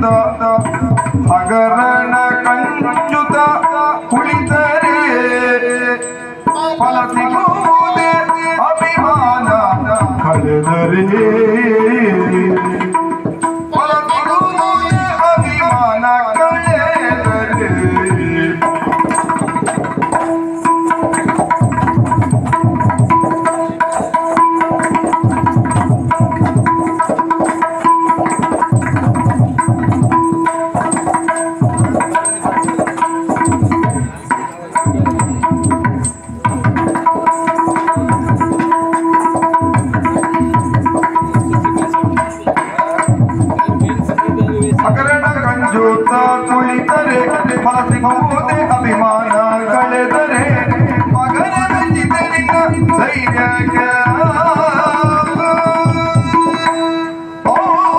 ಹಗರಣ ಕಂಚುತ ಕುಳಿತರೆ ಫಲ ಸಿಗುವುದೇ ಅಭಿಮಾನ ಕಳೆದರೆ ಫಲ ಸಿಗುವುದೇ ಅಭಿಮಾನ ಕಳೆದರೆ ಹಗರಣ ಕಂಜೂತ ಕುಳಿತರೆ ಫಲ ಸಿಗುವುದೇ ಅಭಿಮಾನ ಕಳೆದರೆ ಮಗನ ಮೆಚ್ಚಿದರಿನ ಧೈರ್ಯಕ್ಕೆ ಓ,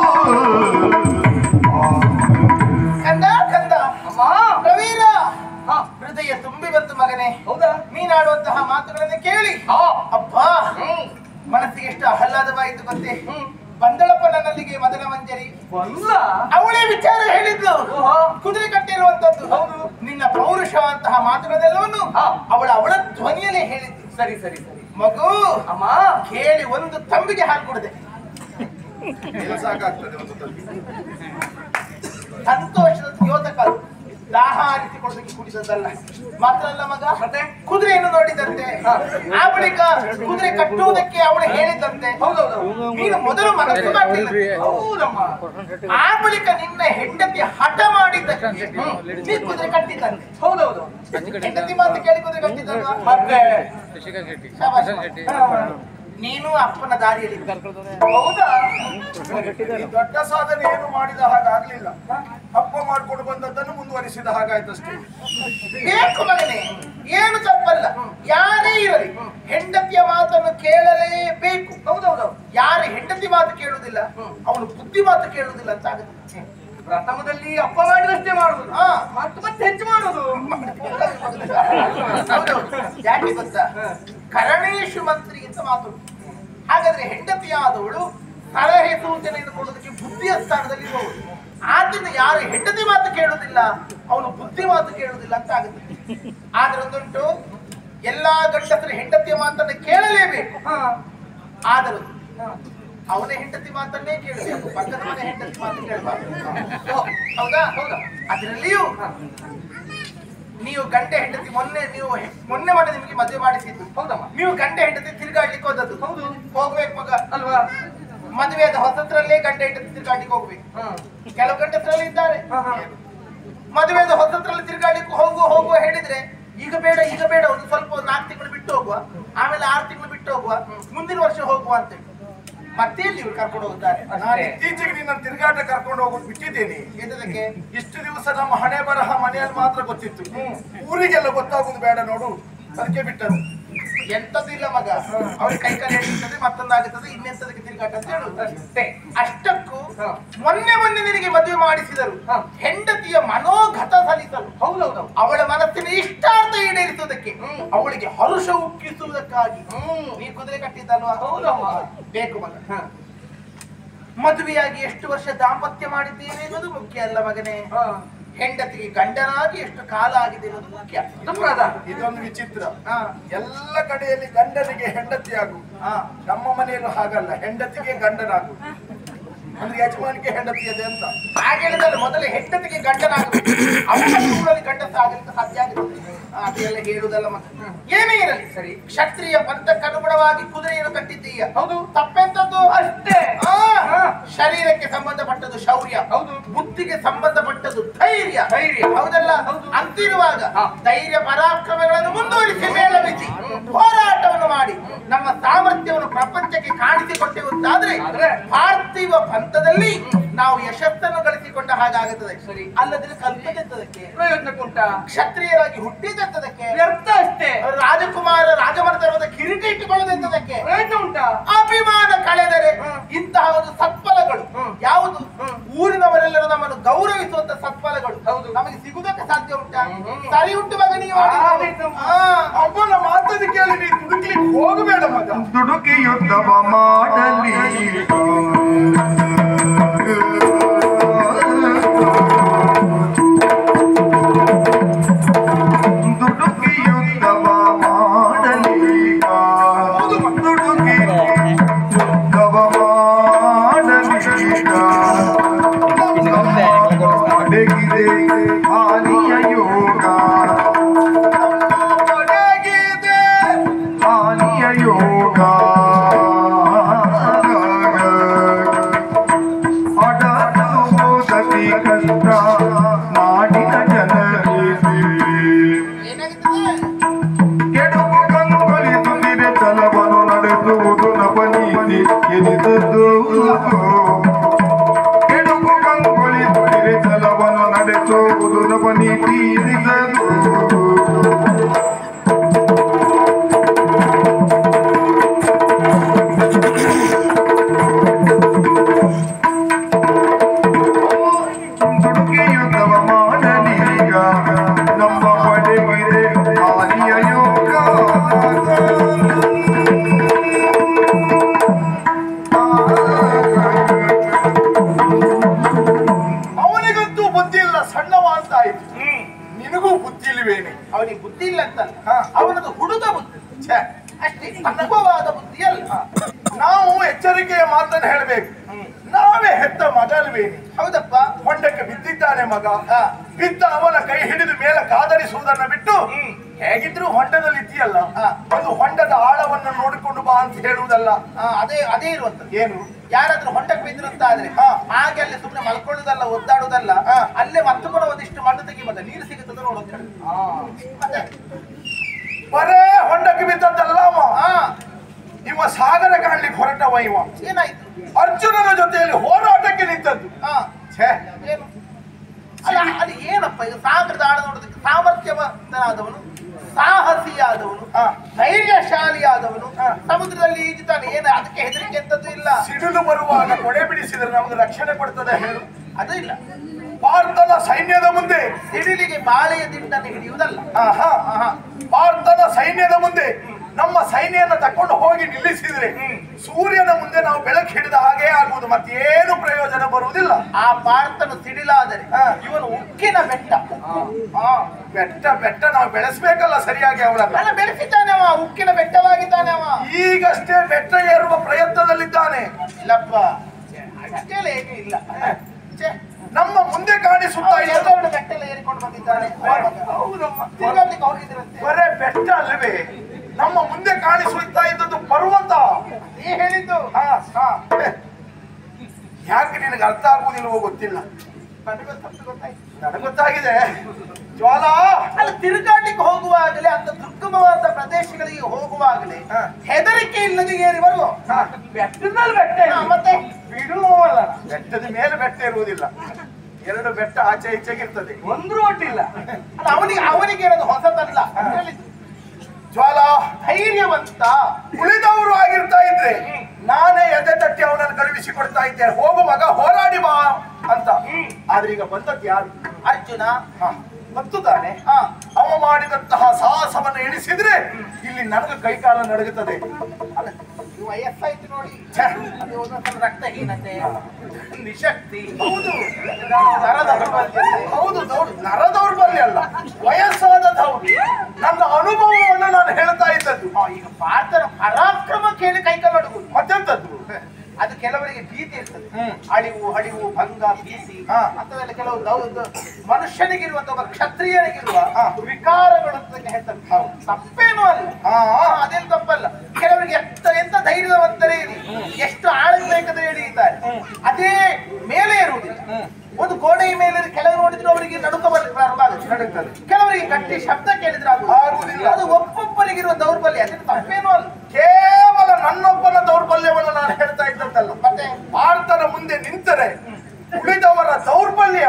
ಕಂದ ಕಂದ ಪ್ರವೀರ ಹೃದಯ ತುಂಬಿ ಬಂತು ಮಗನೇ ಹೌದಾ ನೀನಾಡುವಂತಹ ಮಾತುಗಳನ್ನು ಕೇಳಿ ಹಾ ಅಬ್ಬಾ ಮನಸ್ಸಿಗೆ ಎಷ್ಟು ಆಹ್ಲಾದವಾಯಿತು ಗೊತ್ತೇ ಬಂದಳಪ್ಪ ನನ್ನಲ್ಲಿಗೆ ಮದನ ಮಂಜರಿ ಬಂದ ಅವಳೇ ವಿಚಾರ ಹೇಳಿದ್ಲು ಓಹೋ. ಕುದುರೆ ಕಟ್ಟಿರುವಂತದ್ದು ಹೌದು. ನಿನ್ನ ಪೌರುಷವಂತಹ ಮಾತುಗಳೆಲ್ಲವನ್ನು ಹಾ. ಅವಳ ಅವಳ ಧ್ವನಿಯಲ್ಲೇ ಹೇಳಿದ್ದು ಸರಿ ಸರಿ ಸರಿ ಮಗು ಅಮ್ಮ ಕೇಳಿ ಒಂದು ತಂಬಿಗೆ ಹಾಲು ಕುಡಿದೆ ಸಾಕಾಗ್ತದೆ ಒಂದು ತಂದೆ. ಸಂತೋಷದ ದ್ಯೋತಕ ದಾಹ ಆರಿಸಿಕೊಳ್ಳೋದಕ್ಕೆ ಕುಡಿದದ್ದಲ್ಲ ಮಾತ್ರ ಅಲ್ಲ ಮಗ ಮತ್ತೆ? ಕುದುರೆಯನ್ನು ನೋಡಿದಂತೆ ಆ ಬಳಿಕ ಕುದುರೆ ಕಟ್ಟುವುದಕ್ಕೆ ಅವಳು ಹೇಳಿದಂತೆ ಹೌದೌದು ನೀನು ಮೊದಲು ಮನಸ್ಸು ಮಾಡಲಿಲ್ಲ ಹೌದಮ್ಮ ಆ ಬಳಿಕ ನಿನ್ನ ಹೆಂಡತಿ ಹಠ ಮಾಡಿದ್ದಕ್ಕೆ ನೀ ಕುದುರೆ ಕಟ್ಟಿದ್ದಂತೆ ಹೌದೌದು ಹೆಂಡತಿ ಮಾತು ಕೇಳಿ ಕುದುರೆ ಕಟ್ಟಿದ್ದಲ್ವಾ ಮತ್ತೆ ಶಾಬಾಷ್ ಮಗ. ನೀನು ಅಪ್ಪನ ದಾರಿಯಲ್ಲಿ ಹೌದಾ ಈ ದೊಡ್ಡ ಸಾಧನೆ ಏನು ಮಾಡಿದ ಹಾಗಾಗ್ಲಿಲ್ಲ ಹಬ್ಬ ಮಾಡ್ಕೊಂಡು ಬಂದದ್ದನ್ನು ಮುಂದುವರಿಸಿದ ಹಾಗಾಯ್ತಷ್ಟೇ ಬೇಕು ಮಗನೇ ಏನು ತಪ್ಪಲ್ಲ ಯಾರೇ ಇರಲಿ ಹೆಂಡತಿಯ ಮಾತನ್ನು ಕೇಳಲೇಬೇಕು ಹೌದೌದು ಯಾರು ಹೆಂಡತಿ ಮಾತು ಕೇಳುವುದಿಲ್ಲ ಅವನು ಬುದ್ಧಿ ಮಾತು ಕೇಳುವುದಿಲ್ಲ ಅಂತ ಆಗುತ್ತೆ ಪ್ರಥಮದಲ್ಲಿ ಅಪ್ಪ ಮಾಡಿದಷ್ಟೇ ಮಾಡುದು ಹಾ. ಮತ್ತೆ ಮತ್ತೆ ಹೆಚ್ಚು ಮಾಡುದು ಹೌದೌದು. ಯಾಕೆ ಗೊತ್ತಾ ಕರಣೇಶು ಮಂತ್ರಿ ಅಂತ ಮಾತು ಉಂಟು. ಹಾಗಾದ್ರೆ ಹೆಂಡತಿಯಾದವಳು ಸಲಹೆ ಸೂಚನೆಯನ್ನು ಕೊಡೋದಕ್ಕೆ ಬುದ್ಧಿಯ ಸ್ಥಾನದಲ್ಲಿ ಇರುವವಳು ಆದ್ರಿಂದ ಯಾರು ಹೆಂಡತಿ ಮಾತು ಕೇಳುವುದಿಲ್ಲ ಅವನು ಬುದ್ಧಿ ಮಾತು ಕೇಳುವುದಿಲ್ಲ ಅಂತ ಆಗುತ್ತೆ ಆದ್ರೆ ಒಂದುಂಟು ಎಲ್ಲಾ ಗಂಡಸರು ಹೆಂಡತಿಯ ಮಾತನ್ನು ಕೇಳಲೇಬೇಕು ಹಾ ಆದರೂ ಅವನ ಹೆಂಡತಿ ಮಾತನ್ನೇ ಕೇಳಬೇಕು ಪಕ್ಕದ ಮನೆ ಹೆಂಡತಿ ಮಾತು ಕೇಳಬಾರ್ದು ಓ, ಹೌದಾ ಹೌದಾ ಅದರಲ್ಲಿಯೂ ನೀವು ಗಂಡ ಹೆಂಡತಿ ಮೊನ್ನೆ ನೀವು ಹೆ- ಮೊನ್ನೆ ಮೊನ್ನೆ ನಿಮಗೆ ಮದುವೆ ಮಾಡಿಸಿದ್ದು ಹೌದಮ್ಮ ನೀವು ಗಂಡ ಹೆಂಡತಿ ತಿರುಗಾಡ್ಲಿಕ್ಕೆ ಹೋದದ್ದು ಹೌದು ಹೋಗ್ಬೇಕು ಮಗ ಅಲ್ವಾ ಮದುವೆಯಾದ ಹೊಸತ್ರಲ್ಲೇ ಗಂಡ ಹೆಂಡತಿ ತಿರುಗಾಡ್ಲಿಕ್ಕೆ ಹೋಗ್ಬೇಕು ಹಾ ಕೆಲವು ಗಂಡಸರಲ್ಲಿ ಇದ್ದಾರೆ ಹಾ, ಹಾ. ಮದುವೆಯಾದ ಹೊಸತ್ರಲ್ಲಿ ತಿರುಗಾಡ್ಲಿಕ್ಕೆ ಹೋಗು ಹೋಗುವ ಹೇಳಿದ್ರೆ ಈಗ ಬೇಡ ಈಗ ಬೇಡ ಒಂದು ಸ್ವಲ್ಪ ಒಂದು ನಾಲ್ಕು ತಿಂಗಳು ಬಿಟ್ಟು ಹೋಗುವ ಆಮೇಲೆ ಆರು ತಿಂಗಳು ಬಿಟ್ಟು ಹೋಗುವ ಮುಂದಿನ ವರ್ಷ ಹೋಗುವ ಅಂತೇಳಿ ಮತ್ತೆ ಎಲ್ಲಿ ಇವ್ರು ಕರ್ಕೊಂಡು ಹೋಗುತ್ತಾರೆ ನಾನು ಇತ್ತೀಚೆಗೆ ನಿನ್ನ ತಿರುಗಾಟ ಕರ್ಕೊಂಡು ಹೋಗೋದು ಬಿಟ್ಟಿದ್ದೇನೆ ಎದಕ್ಕೆ ಇಷ್ಟು ದಿವಸ ನಮ್ಮ ಹಣೆ ಬರಹ ಮನೆಯಲ್ಲಿ ಮಾತ್ರ ಗೊತ್ತಿತ್ತು ಊರಿಗೆಲ್ಲ ಗೊತ್ತಾಗುದು ಬೇಡ ನೋಡು ಅದಕ್ಕೆ ಬಿಟ್ಟರು ಎಂತದ್ದು ಇಲ್ಲ ಮಗ ಅವ್ರಿಗೆ ಕೈ ಕಾಲು ಹಿಡಿತದೆ ಮತ್ತೊಂದಾಗುತ್ತದೆ ಇನ್ನೆಂತದಕ್ಕೆ ತಿರುಗಾಟ ಅಂತ ಹೇಳುದು ಅಷ್ಟೇ ಅಷ್ಟಕ್ಕೂ ಹಾ. ಮೊನ್ನೆ ಮೊನ್ನೆ ನಿನಗೆ ಮದುವೆ ಮಾಡಿಸಿದರು ಹಾ. ಹೆಂಡತಿಯ ಮನೋಗತ ಸಲ್ಲಿಸಲು ಹೌದೌದು ಅವಳ ಮನಸ್ಸಿನ ಇಷ್ಟಾರ್ಥ ಈಡೇರಿಸುವುದಕ್ಕೆ ಅವಳಿಗೆ ಹರುಷ ಉಕ್ಕಿಸುವುದಕ್ಕಾಗಿ ನೀ ಕುದುರೆ ಕಟ್ಟಿದ್ದಲ್ವಾ ಹೌದಮ್ಮ. ಬೇಕು ಮಗ ಹಾ ಮದುವೆಯಾಗಿ ಎಷ್ಟು ವರ್ಷ ದಾಂಪತ್ಯ ಮಾಡಿದ್ದೇನೆ ಎನ್ನುವುದು ಮುಖ್ಯ ಅಲ್ಲ ಮಗನೇ ಹಾ ಹೆಂಡತಿಗೆ ಗಂಡನಾಗಿ ಎಷ್ಟು ಕಾಲ ಆಗಿದೆ ಅನ್ನೋದು ಮುಖ್ಯ ಅದು ಪ್ರಧಾನ ಇದೊಂದು ವಿಚಿತ್ರ ಹಾ ಎಲ್ಲ ಕಡೆಯಲ್ಲಿ ಗಂಡನಿಗೆ ಹೆಂಡತಿಯಾಗು ಹಾ ನಮ್ಮ ಮನೆಯಲ್ಲೂ ಹಾಗಲ್ಲ ಹೆಂಡತಿಗೆ ಗಂಡನಾಗು ಅಂದ್ರೆ ಯಜಮಾನಿಗೆ ಹೆಂಡತಿಯದೆ ಅಂತ ಹಾಗೆ ಹೇಳಿದಲ್ಲ ಮೊದಲೇ ಹೆಂಡತಿಗೆ ಗಂಡನಾಗಬೇಕು ಅವಳ ಊರಲ್ಲಿ ಗಂಡಸ ಆಗಲಿಕ್ಕೆ ಸಾಧ್ಯ ಆಗುತ್ತೆ ಅದೆಲ್ಲ ಹೇಳುವುದಲ್ಲ ಮತ್ತೆ ಏನೇ ಇರಲಿ ಸರಿ ಕ್ಷತ್ರಿಯ ಪಂಥಕ್ಕನುಗುಣವಾಗಿ ಕುದುರೆಯನ್ನು ಕಟ್ಟಿದ್ದೀಯ ಹೌದು ತಪ್ಪೆಂತದ್ದು ಅಷ್ಟೇ ಆ, ಶರೀರಕ್ಕೆ ಸಂಬಂಧಪಟ್ಟದ್ದು ಶೌರ್ಯ ಹೌದು. ಬುದ್ಧಿಗೆ ಸಂಬಂಧಪಟ್ಟದ್ದು ಧೈರ್ಯ ಧೈರ್ಯ. ಹೌದಲ್ಲ ಹೌದು. ಅಂತಿರುವಾಗ ಹಾ. ಧೈರ್ಯ ಪರಾಕ್ರಮಗಳನ್ನು ಮುಂದುವರಿಸಿ ಮೇಳವಿಸಿ ಹೋರಾಟವನ್ನು ಮಾಡಿ ನಮ್ಮ ಸಾಮರ್ಥ್ಯವನ್ನು ಪ್ರಪಂಚಕ್ಕೆ ಕಾಣಿಸಿಕೊಟ್ಟೆವುದಾದ್ರೆ ಆದ್ರೆ? ಪಾರ್ಥಿವ ಪಂಥದಲ್ಲಿ ನಾವು ಯಶಸ್ಸನ್ನು ಗಳಿಸಿಕೊಂಡ ಹಾಗಾಗುತ್ತದೆ ಸರಿ. ಅಲ್ಲದ್ರೆ ಕಲ್ಪನೆತ್ತದಕ್ಕೆ ಪ್ರಯೋಜನಕ್ಕುಂಟ ಕ್ಷತ್ರಿಯರಾಗಿ ಹುಟ್ಟಿದಂತದಕ್ಕೆ ವ್ಯರ್ಥ ಅಷ್ಟೇ ರಾಜಕುಮಾರ ರಾಜಮನೆತನದ ಕಿರೀಟ ಇಟ್ಟುಕೊಳ್ಳದಂತದಕ್ಕೆ ಪ್ರಯೋಜನ ಉಂಟಾ ಅಭಿಮಾನ ಕಳೆದರೆ ಹ್ಮ್. ಇಂತಹ ಒಂದು ಸತ್ಫಲಗಳು ಹ್ಮ್. ಯಾವುದು ಹ್ಮ್. ಊರಿನವರೆಲ್ಲರೂ ನಮ್ಮನ್ನು ಗೌರವಿಸುವಂತ ಸತ್ಫಲಗಳು ಹೌದು. ನಮಗೆ ಸಿಗುವುದಕ್ಕೆ ಸಾಧ್ಯ ಉಂಟಾ ಹ್ಮ್. ಸರಿ ಉಂಟು ಮಗ ನೀವು ಆದೀತು. ಅಮ್ಮನ ಮಾತನ್ನು ಕೇಳಿ ನೀ ತುಡುಕ್ಲಿಕ್ಕೆ ಹೋಗಬೇಡ ಮಗ ದುಡುಕಿ ಯುದ್ಧವ ಮಾಡಲಿ ಸೋದು ನವನಿ ತೀರಿಸದು ದುಡುಕಿ ಯುದ್ಧವ ಮಾಡಲೀಗ ನಮ್ಮ ಪಡೆಗಿದೆ ಹಾನಿಯ ಯೋಗ ಅವನಿಗಂತೂ ಬುದ್ಧಿ ಇಲ್ಲ ಸಣ್ಣವ ಅಂತ ಆಯ್ತು ನಿನಗೂ ಬುದ್ಧಿ ಇಲ್ವೇನೆ ಅವನಿಗೆ ಬುದ್ಧಿ ಇಲ್ಲ ಅಂತಲ್ಲ ಹಾ. ಅವನದು ಹುಡುಗ ಬುದ್ಧಿ ಛೆ, ಅಷ್ಟೇ ಅನುಭವವಾದ ಬುದ್ಧಿ ಅಲ್ಲ ನಾವು ಎಚ್ಚರಿಕೆಯ ಮಾತನ್ನು ಹೇಳಬೇಕು ನಾವೇ ಹೆತ್ತ ಮಗಲ್ವೇನೆ ಹೌದಪ್ಪ ಹೊಂಡಕ್ಕೆ ಬಿದ್ದಿದ್ದಾನೆ ಮಗ ಹಾ. ಬಿದ್ದ ಅವನ ಕೈ ಹಿಡಿದು ಮೇಲೆ ಕಾದರಿಸುವುದನ್ನ ಬಿಟ್ಟು ಹೇಗಿದ್ರು ಹೊಂಡದಲ್ಲಿ ಇದೆಯಲ್ಲ ಹಾ. ಒಂದು ಹೊಂಡದ ಆಳವನ್ನು ನೋಡಿಕೊಂಡು ಬಾ ಅಂತ ಹೇಳುವುದಲ್ಲ ಆ, ಅದೇ ಅದೇ ಇರುವಂತದ್ದು ಏನು ಯಾರಾದ್ರೂ ಹೊಂಡಕ್ಕೆ ಬಿದ್ರು ಅಂತ ಆದ್ರೆ ಹಾ. ಹಾಗೆ ಅಲ್ಲಿ ಸುಮ್ಮನೆ ಮಲ್ಕೊಳ್ಳುದಲ್ಲ ಒದ್ದಾಡುದಲ್ಲ ಹಾ. ಅಲ್ಲೇ ಮತ್ತೆ ಕೂಡ ಒಂದಿಷ್ಟು ಮಣ್ಣು ತೆಗಿ ಮತ್ತೆ ನೀರು ಸಿಗುತ್ತದೆ ನೋಡು ಅಂತ ಹೇಳಿ. ಮತ್ತೆ ಬರೇ ಹೊಂಡಕ್ಕೆ ಬಿದ್ದದ್ದಲ್ಲ ಅವ ಹಾ ಇವ ಸಾಗರ ಕಾಣ್ಲಿಕ್ಕೆ ಹೊರಟವ ಇವ ಏನಾಯ್ತು ಅರ್ಜುನನ ಜೊತೆಯಲ್ಲಿ ಹೋರಾಟಕ್ಕೆ ನಿಂತದ್ದು ಹಾ ಛೇ ಏನು ಅಲ್ಲ ಅದು ಏನಪ್ಪ ಈಗ ಸಾಗರದ ಆಳ ನೋಡೋದಕ್ಕೆ ಸಾಮರ್ಥ್ಯವಂತನಾದವನು ಸಾಹಸಿಯಾದವನು ಹಾ. ಧೈರ್ಯಶಾಲಿಯಾದವನು ಹಾ. ಸಮುದ್ರದಲ್ಲಿ ಈಜುತ್ತಾನೆ ಏನು ಅದಕ್ಕೆ ಹೆದರಿಕೆ ಅಂತದ್ದು ಇಲ್ಲ ಸಿಡಿಲು ಬರುವಾಗ ಕೊಡೆ ಬಿಡಿಸಿದ್ರೆ ನಮ್ಗೆ ರಕ್ಷಣೆ ಕೊಡ್ತದೆ ಹೇಳು ಅದು ಇಲ್ಲ ಭಾರತದ ಸೈನ್ಯದ ಮುಂದೆ ಸಿಡಿಲಿಗೆ ಬಾಳೆಯ ದಿಂಡನ್ನು ಹಿಡಿಯುವುದಲ್ಲ ಆಹಾ, ಆಹಾ. ಭಾರತದ ಸೈನ್ಯದ ಮುಂದೆ ನಮ್ಮ ಸೈನ್ಯನ ತಕೊಂಡು ಹೋಗಿ ನಿಲ್ಲಿಸಿದ್ರೆ ಸೂರ್ಯನ ಮುಂದೆ ನಾವು ಬೆಳಕು ಹಿಡಿದ ಹಾಗೆ ಆಗುವುದು ಮತ್ತೇನು ಪ್ರಯೋಜನ ಬರುವುದಿಲ್ಲ ಆ ಭಾರತನು ಸಿಡಿಲಾದರೆ ಹಾ. ಇವನು ಉಕ್ಕಿನ ಬೆಟ್ಟ ಉಕ್ಕು. ಹಾ. ಬೆಟ್ಟ ಬೆಟ್ಟ ನಾವು ಬೆಳೆಸ್ಬೇಕಲ್ಲ ಸರಿಯಾಗಿ ಅವಳನ್ನ ಅಲ್ಲ ಬೆಳೆಸಿದ್ದಾನೆ ಅವ ಉಕ್ಕಿನ ಬೆಟ್ಟವಾಗಿದ್ದಾನೆ ಅವ ಈಗಷ್ಟೇ ಬೆಟ್ಟ ಏರುವ ಪ್ರಯತ್ನದಲ್ಲಿದ್ದಾನೆ ಇಲ್ಲಪ್ಪ ಅಷ್ಟೇಲ್ಲ ಏನೂ ಇಲ್ಲ ಛೆ, ನಮ್ಮ ಮುಂದೆ ಕಾಣಿಸುತ್ತಾ ಅವ್ನು ಇರೋದು ಎಲ್ಲವನ್ನು ಬೆಟ್ಟೆಲ್ಲ ಏರಿಕೊಂಡು ಬಂದಿದ್ದಾನೆ ಹೌದಮ್ಮ. ತಿರುಗಾಡ್ಲಿಕ್ಕೆ ಹೋಗಿದ್ರಂತೆ ಬರೇ ಬೆಟ್ಟ ಅಲ್ಲವೇ ನಮ್ಮ ಮುಂದೆ ಕಾಣಿಸುತ್ತಾ ಇದ್ದದ್ದು ಪರ್ವತ ನೀ ಹೇಳಿದ್ದು ಹಾ, ಹಾ. ಯಾಕೆ ನಿನಗೆ ಅರ್ಥ ಆಗುವುದಿಲ್ವೋ ಗೊತ್ತಿಲ್ಲ ನನಗೂ ತಪ್ಪು ಗೊತ್ತಾಯ್ತು ನನಗೆ ಗೊತ್ತಾಗಿದೆ ಜ್ವಾಲಾ ಅಲ್ಲ ತಿರುಗಾಡ್ಲಿಕ್ಕೆ ಹೋಗುವಾಗಲೇ ಅಂತ ದುರ್ಗಮವಾದ ಪ್ರದೇಶಗಳಿಗೆ ಹೋಗುವಾಗಲೇ ಹಾ. ಹೆದರಿಕೆ ಇಲ್ಲದೆ ಏರಿ ಬರುವ ಹಾ. ಬೆಟ್ಟದಲ್ಲಿ ಬೆಟ್ಟ ಹಾ, ಮತ್ತೆ ಬಿಡುವಲ್ಲ ಬೆಟ್ಟದ ಮೇಲೆ ಬೆಟ್ಟ ಇರುವುದಿಲ್ಲ ಎರಡು ಬೆಟ್ಟ ಆಚೆ ಈಚೆಗೆ ಇರ್ತದೆ ಒಂದು ಒಟ್ಟಿಲ್ಲ ಅಲ್ಲ, ಅವನಿಗೆ ಅವನಿಗೆ ಇರೋದು ಹೊಸದಲ್ಲ ಅಂತ ಹೇಳಿದ್ದು. ಜ್ವಾಲಾ ಧೈರ್ಯವಂತ ಉಳಿದವರು ಆಗಿರ್ತಾ ಇದ್ರೆ ನಾನೇ ಎದೆ ತಟ್ಟಿ ಅವನನ್ನು ಕಳುಹಿಸಿ ಕೊಡ್ತಾ ಇದ್ದೆ ಹೋಗು ಮಗ ಹೋರಾಡಿ ಬಾ ಅಂತ ಆದ್ರೆ ಈಗ ಬಂದದ್ದು ಯಾರು ಅರ್ಜುನ ಹ, ಮತ್ತು ತಾನೆ ಹಾ ಅವ ಮಾಡಿದಂತಹ ಸಾಹಸವನ್ನು ಎಣಿಸಿದ್ರೆ ಇಲ್ಲಿ ನನಗೆ ಕೈಕಾಲ ನಡುಗುತ್ತದೆ ಅಲ್ಲ, ಈ ವಯಸ್ಸಾಯ್ತು ನೋಡಿ ಛೆ, ಅದು ಒಂದೊಂದ್ಸಲ ರಕ್ತಹೀನತೆ ನಿಶಕ್ತಿ ಹೌದು ನರದ ದೌರ್ಬಲ್ಯತೆ. ಹೌದು ದೌರ್- ನರ ದೌರ್ಬಲ್ಯ ಅಲ್ಲ ವಯಸ್ಸಾದ ದೌರ್ಬಲ್ಯ ನನ್ನ ಅನುಭವವನ್ನು ನಾನು ಹೇಳ್ತಾ ಇದ್ದದ್ದು ಆ, ಈಗ ಭಾರತದ ಪರಾಕ್ರಮ ಕೇಳಿ ಕೈಕಲ್ ಅಡುಗುದು ಮತ್ತೆಂತದ್ದು ಅದು ಕೆಲವರಿಗೆ ಭೀತಿ ಇರ್ತದೆ ಹ್ಮ್. ಅಳಿವು ಹಳಿವು ಭಂಗ ಭೀತಿ ಹಾ. ಅಂತವೆಲ್ಲ ಕೆಲವು ದೌ- ದ- ಮನುಷ್ಯನಿಗಿರುವಂತ ಒಬ್ಬ ಕ್ಷತ್ರಿಯನಿಗಿರುವ ಹಾ. ವಿಕಾರಗಳು ಅಂತ ಹೇಳ್ತಾರೆ ತಪ್ಪೇನೂ ಅಲ್ಲ ಹಾ. ಹಾ, ಅದೇನು ತಪ್ಪಲ್ಲ ಕೆಲವರಿಗೆ ಎಂತ ಎಂತ ಧೈರ್ಯವಂತರೇ ಇರಿ ಎಷ್ಟು ಆಳಕ್ಕೆ ಬೇಕಾದ್ರೆ ಇದ್ದಾರೆ ಅದೇ ಮೇಲೆ ಇರುವುದಿಲ್ಲ ಒಂದು ಗೋಡೆಯ ಮೇಲೆ ಕೆಲವರು ನೋಡಿದ್ರು ಅವರಿಗೆ ನಡುಕ ಬರ್ಲಿಕ್ಕೆ ಪ್ರಾರಂಭ ಆಗುತ್ತೆ ನಡುಗ್ತದೆ. ಕೆಲವರಿಗೆ ಗಟ್ಟಿ ಶಬ್ದ ಕೇಳಿದ್ರೆ ಆಗುವುದಿಲ್ಲ. ಆಗುವುದಿಲ್ಲ. ಅದು ಒಬ್ಬೊಬ್ಬರಿಗಿರುವ ದೌರ್ಬಲ್ಯ ಅದೇನು ತಪ್ಪೇನೂ ಅಲ್ಲ ಕೇವಲ ನನ್ನೊಬ್ಬನ ದೌರ್ಬಲ್ಯವನ್ನು ನಾನು ಹೇಳ್ತಾ ಇದ್ದದ್ದಲ್ಲ ಮತ್ತೆ ಭಾರತದ ಮುಂದೆ ನಿಂತರೆ ಉಳಿದವರ ದೌರ್ಬಲ್ಯ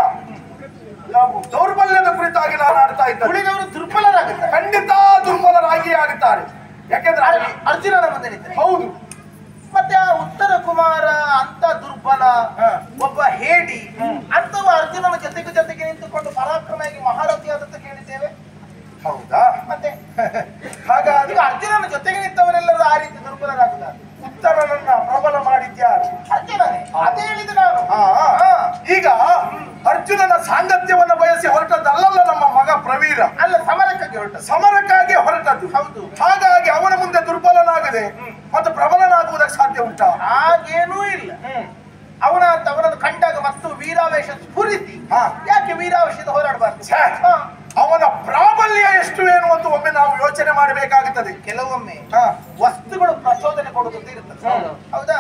ಯಾವ ದೌರ್ಬಲ್ಯದ ಕುರಿತಾಗಿ ನಾನು ಆಡ್ತಾ ಇದ್ದೆ ಉಳಿದವರು ದುರ್ಬಲರಾಗುತ್ತಾರೆ ಖಂಡಿತ ದುರ್ಬಲರಾಗಿಯೇ ಆಗುತ್ತಾರೆ ಯಾಕೆಂದ್ರೆ ಅಲ್ಲಿ- ಅರ್ಜುನನ ಮುಂದೆ ನಿಂತರೆ ಹೌದು ಮತ್ತೆ ಆ ಉತ್ತರ ಕುಮಾರ ಅಂತ ದುರ್ಬಲ ಹಾ. ಒಬ್ಬ ಹೇಡಿ ಅಂತವ ಅರ್ಜುನನ ಜೊತೆಗೆ ಜೊತೆಗೆ ನಿಂತುಕೊಂಡು ಪರಾಕ್ರಮಿಯಾಗಿ ಮಹಾರಥಿಯಾದಂತ ಕೇಳಿದ್ದೇವೆ ಹೌದಾ ಮತ್ತೆ ಹಾಗಾಗಿ ಈಗ ಅರ್ಜುನನ ಜೊತೆಗೆ ನಿಂತವರೆಲ್ಲರೂ ಆ ರೀತಿ ದುರ್ಬಲರಾಗುತ್ತಾರೆ ಉತ್ತರನನ್ನ ಪ್ರಬಲ ಮಾಡಿದ್ಯಾರು ಅರ್ಜುನನೇ ಅದೇ ಹೇಳಿದೆ ನಾನು ಆ, ಆ. ಈಗ ಅರ್ಜುನನ ಸಾಂಗತ್ಯವನ್ನ ಬಯಸಿ ಹೊರಟದ್ದಲ್ಲಲ್ಲ ನಮ್ಮ ಮಗ ಪ್ರವೀರ ಅಲ್ಲ ಸಮರಕ್ಕಾಗಿ ಹೊರಟ ಸಮರಕ್ಕಾಗಿ ಹೊರಟದ್ದು ಹೌದು ಹಾಗಾಗಿ ಅವನ ಮುಂದೆ ದುರ್ಬಲನಾಗದೆ ಮತ್ತು ಪ್ರಬಲನಾಗುವುದಕ್ಕೆ ಸಾಧ್ಯ ಉಂಟಾ ಹಾಗೇನೂ ಇಲ್ಲ ಅವನ ಅಂತ ಅವನನ್ನು ಕಂಡಾಗ ಮತ್ತು ವೀರಾವೇಶ ಸ್ಫುರಿಸಿ ಹಾ. ಯಾಕೆ ವೀರಾವೇಶದ ಹೋರಾಡಬಾರ್ದು ಛೇ, ಅವನ ಪ್ರಾಬಲ್ಯ ಎಷ್ಟು ಏನು ಅಂತ ಒಮ್ಮೆ ನಾವು ಯೋಚನೆ ಮಾಡಬೇಕಾಗುತ್ತದೆ ಕೆಲವೊಮ್ಮೆ ಹಾ. ವಸ್ತುಗಳು ಪ್ರಚೋದನೆ ಕೊಡುವುದು ಇರ್ತದೆ ಹೌದು. ಹೌದಾ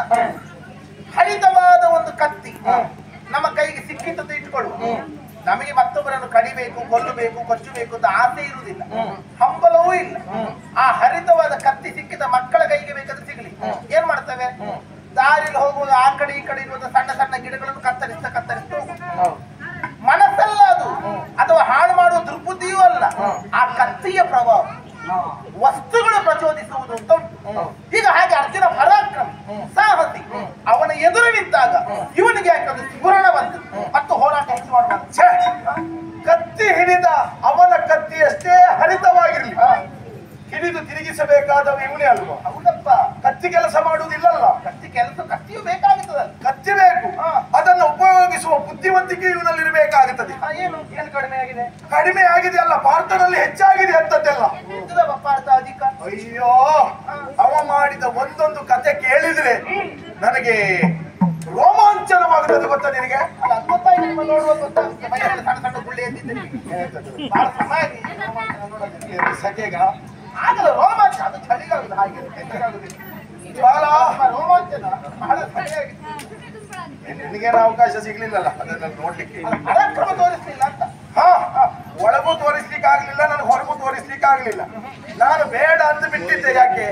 ಹರಿತವಾದ ಒಂದು ಕತ್ತಿ ನಮ್ಮ ಕೈಗೆ ಸಿಕ್ಕಿತಂತ ಇಟ್ಕೊಳ್ಳುವ ನಮಗೆ ಮತ್ತೊಬ್ಬರನ್ನು ಕಡಿಬೇಕು ಕೊಲ್ಲಬೇಕು ಕೊಚ್ಚಬೇಕು ಅಂತ ಆಸೆ ಇರುವುದಿಲ್ಲ ಹಂಬಲವೂ ಇಲ್ಲ ಆ ಹರಿತವಾದ ಕತ್ತಿ ಸಿಕ್ಕಿದ ಮಕ್ಕಳ ಕೈಗೆ ಬೇಕಾದ್ರೆ ಸಿಗಲಿ ಏನ್ ಮಾಡ್ತೇವೆ ದಾರಿಯಲ್ಲಿ ಹೋಗುವಾಗ ಆ ಕಡೆ ಈ ಕಡೆ ಇರುವಂತ ಸಣ್ಣ ಸಣ್ಣ ಗಿಡಗಳನ್ನು ಕತ್ತರಿಸ್ತಾ ಕತ್ತರಿಸ್ತಾ ಹೋಗುದು. ಮನಸ್ಸಲ್ಲ ಅದು ಬುದ್ಧಿವಂತಿಕೆ ಇವನಲ್ಲಿ ಇರಬೇಕಾಗುತ್ತದೆ ಆ, ಏನು ಏನು ಕಡಿಮೆ ಆಗಿದೆ ಕಡಿಮೆ ಆಗಿದೆ ಅಲ್ಲ ಭಾರತದಲ್ಲಿ ಹೆಚ್ಚಾಗಿದೆ ಅಂತದ್ದೆಲ್ಲ ಎಂತದ ಬಪ್ಪ ಅರ್ಥ ಅಧಿಕ ಅಯ್ಯೋ ಅವ ಮಾಡಿದ ಒಂದೊಂದು ಕತೆ ಕೇಳಿದ್ರೆ ನನಗೆ ರೋಮಾಂಚನವಾಗುತ್ತದೆ ಗೊತ್ತಾ ನಿನಗೆ ಅಲ್ಲ ಅದು ಗೊತ್ತಾಯ್ತು ನಿಮ್ಮ ನೋಡುವ ಗೊತ್ತಾಗುತ್ತೆ ಮೈಯಲ್ಲಿ ಸಣ್ಣ ಸಣ್ಣ ಗುಳ್ಳೆ ಎದ್ದಿದ್ದೆ ನಿಮಗೆ ಬಹಳ ಸಮಯ ಆಗಿದೆ ಈ ರೋಮಾಂಚನ ನೋಡೋದಕ್ಕೆ. ಸಖೆಗ ಆಗಲ್ಲ ರೋಮಾಂಚನ ಅದು ಚಳಿಗಾಗುದು ಹಾಗೆ ಹೆಚ್ಚಾಗುದಿಲ್ಲ ಜ್ವಾಲ. ರೋಮಾಂಚನ ಬಹಳ ಸಮಯ ಆಗಿದೆ ನಿನಗೇನು ಅವಕಾಶ ಸಿಗ್ಲಿಲ್ಲಲ್ಲ ಅದನ್ನ ನೋಡ್ಲಿಕ್ಕೆ ಅಲ್ಲ, ಪರಾಕ್ರಮ ತೋರಿಸ್ಲಿಲ್ಲ ಅಂತ ಹಾ ಒಳಗೂ ತೋರಿಸ್ಲಿಕ್ಕೆ ಆಗ್ಲಿಲ್ಲ ನನಗೆ ಹೊರಗೂ ತೋರಿಸ್ಲಿಕ್ಕೆ ಆಗ್ಲಿಲ್ಲ ನಾನು ಬೇಡ ಅಂತ ಬಿಟ್ಟಿದ್ದೆ ಯಾಕೆ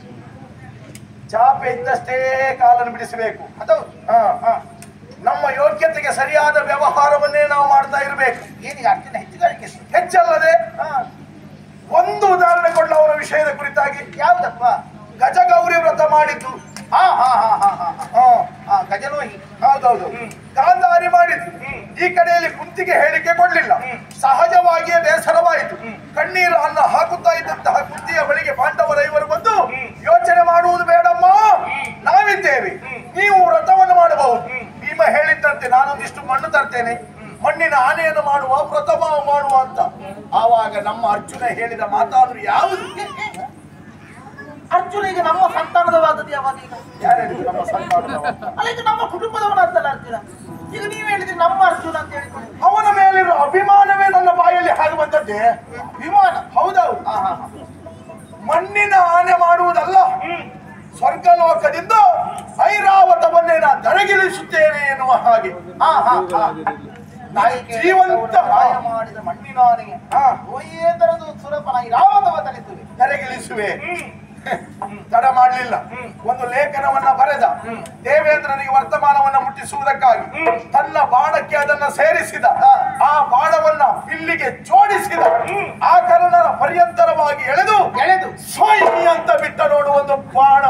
ಚಾಪೆ ಇದ್ದಷ್ಟೇ ಕಾಲನ್ನು ಬಿಡಿಸಬೇಕು ಅದು ಹಾ ಹಾ ನಮ್ಮ ಯೋಗ್ಯತೆಗೆ ಸರಿಯಾದ ವ್ಯವಹಾರವನ್ನೇ ನಾವು ಮಾಡ್ತಾ ಇರಬೇಕು ಏನೀಗ ಅರ್ಜಿನ ಹೆಚ್ಚುಗಾರಿಕೆ ಎಷ್ಟು? ಹೆಚ್ಚಲ್ಲದೆ ಹಾ, ಒಂದು ಉದಾಹರಣೆ ಕೊಡಲ ಅವರ ವಿಷಯದ ಕುರಿತಾಗಿ ಯಾವ್ದಪ್ಪ ಗಜಗೌರಿ ವ್ರತ ಮಾಡಿದ್ದು ಹಾ ಹಾ ಹಾ ಹಾ ಹಾ ಹಾ. ಹಾ ಹಾ ಗಜಲೋಹಿ ಹೌದೌದು ಗಾಂಧಾರಿ ಮಾಡಿದ್ದು ಈ ಕಡೆಯಲ್ಲಿ ಕುಂತಿಗೆ ಹೇಳಿಕೆ ಕೊಡ್ಲಿಲ್ಲ ಸಹಜವಾಗಿಯೇ ಬೇಸರವಾಯಿತು ಕಣ್ಣೀರು ಅನ್ನ ಹಾಕುತ್ತಾ ಇದ್ದಂತಹ ಕುಂತಿಯ ಬಳಿಗೆ ಪಾಂಡವರ ಇವರು ಬಂದು ಯೋಚನೆ ಮಾಡುವುದು ಬೇಡಮ್ಮ ನಾವಿದ್ದೇವೆ ನೀವು ವ್ರತವನ್ನು ಮಾಡಬಹುದು ಭೀಮ ಹೇಳಿದ್ದಂತೆ ನಾನೊಂದಿಷ್ಟು ಮಣ್ಣು ತರ್ತೇನೆ ಮಣ್ಣಿನ ಆನೆಯನ್ನು ಮಾಡುವ ವ್ರತ ಮಾಡುವ ಅಂತ ಆವಾಗ ನಮ್ಮ ಅರ್ಜುನ ಹೇಳಿದ ಮಾತಾದ್ರು ಯಾವುದು ಅರ್ಜುನ ಈಗ ನಮ್ಮ ಸಂತಾನದವಾದದ್ದು ಯಾವಾಗ ಈಗ ಯಾರು ಹೇಳಿದ್ರು ನಮ್ಮ ಸಂತಾನದವ? ಅಲ್ಲ ಇದು ನಮ್ಮ ಕುಟುಂಬದವನ ಅಂತಲ್ಲ ಅರ್ಜುನ ಈಗ ನೀವ್ ಹೇಳಿದ್ರಿ ನಮ್ಮ ಅರ್ಜುನ ಅಂತ ಹೇಳಿಕೊಂಡು ಅವನ ಮೇಲಿರೋ ಅಭಿಮಾನವೇ ನನ್ನ ಬಾಯಲ್ಲಿ ಹಾಗೆ ಬಂದದ್ದೇ ವಿಮಾನ ಹೌದೌದು ಹಾ ಹಾ ಹಾ. ಮಣ್ಣಿನ ಆನೆ ಮಾಡುವುದಲ್ಲ ಸ್ವರ್ಗಲೋಕದಿಂದ ಐರಾವತವನ್ನೇ ನಾ ದರಗಿಳಿಸುತ್ತೇನೆ ಎನ್ನುವ ಹಾಗೆ ಹಾ ಹಾ ಹಾ ತಾಯಿ ಕೇಳಿದ ಜೀವಂತ ಮಾಯ ಮಾಡಿದ ಮಣ್ಣಿನ ಆನೆಗೆ ಹಾ. ಒಯ್ಯೇ ತರದು ಸುರಪನ ಇರಾವತವ ತಳಿಸುವೆ ದರಗಿಳಿಸುವೆ ತಡ ಮಾಡಲಿಲ್ಲ ಒಂದು ಲೇಖನವನ್ನ ಬರೆದ ದೇವೇಂದ್ರನಿಗೆ ವರ್ತಮಾನವನ್ನ ಮುಟ್ಟಿಸುವುದಕ್ಕಾಗಿ ತನ್ನ ಬಾಣಕ್ಕೆ ಅದನ್ನ ಸೇರಿಸಿದ ಆ ಬಾಣವನ್ನ ಇಲ್ಲಿಗೆ ಜೋಡಿಸಿದ ಆ ಕರ್ಣನ ಪರ್ಯಂತರವಾಗಿ ಎಳೆದು ಎಳೆದು ಸ್ವಯ್ ಅಂತ ಬಿಟ್ಟ ನೋಡು ಒಂದು ಬಾಣ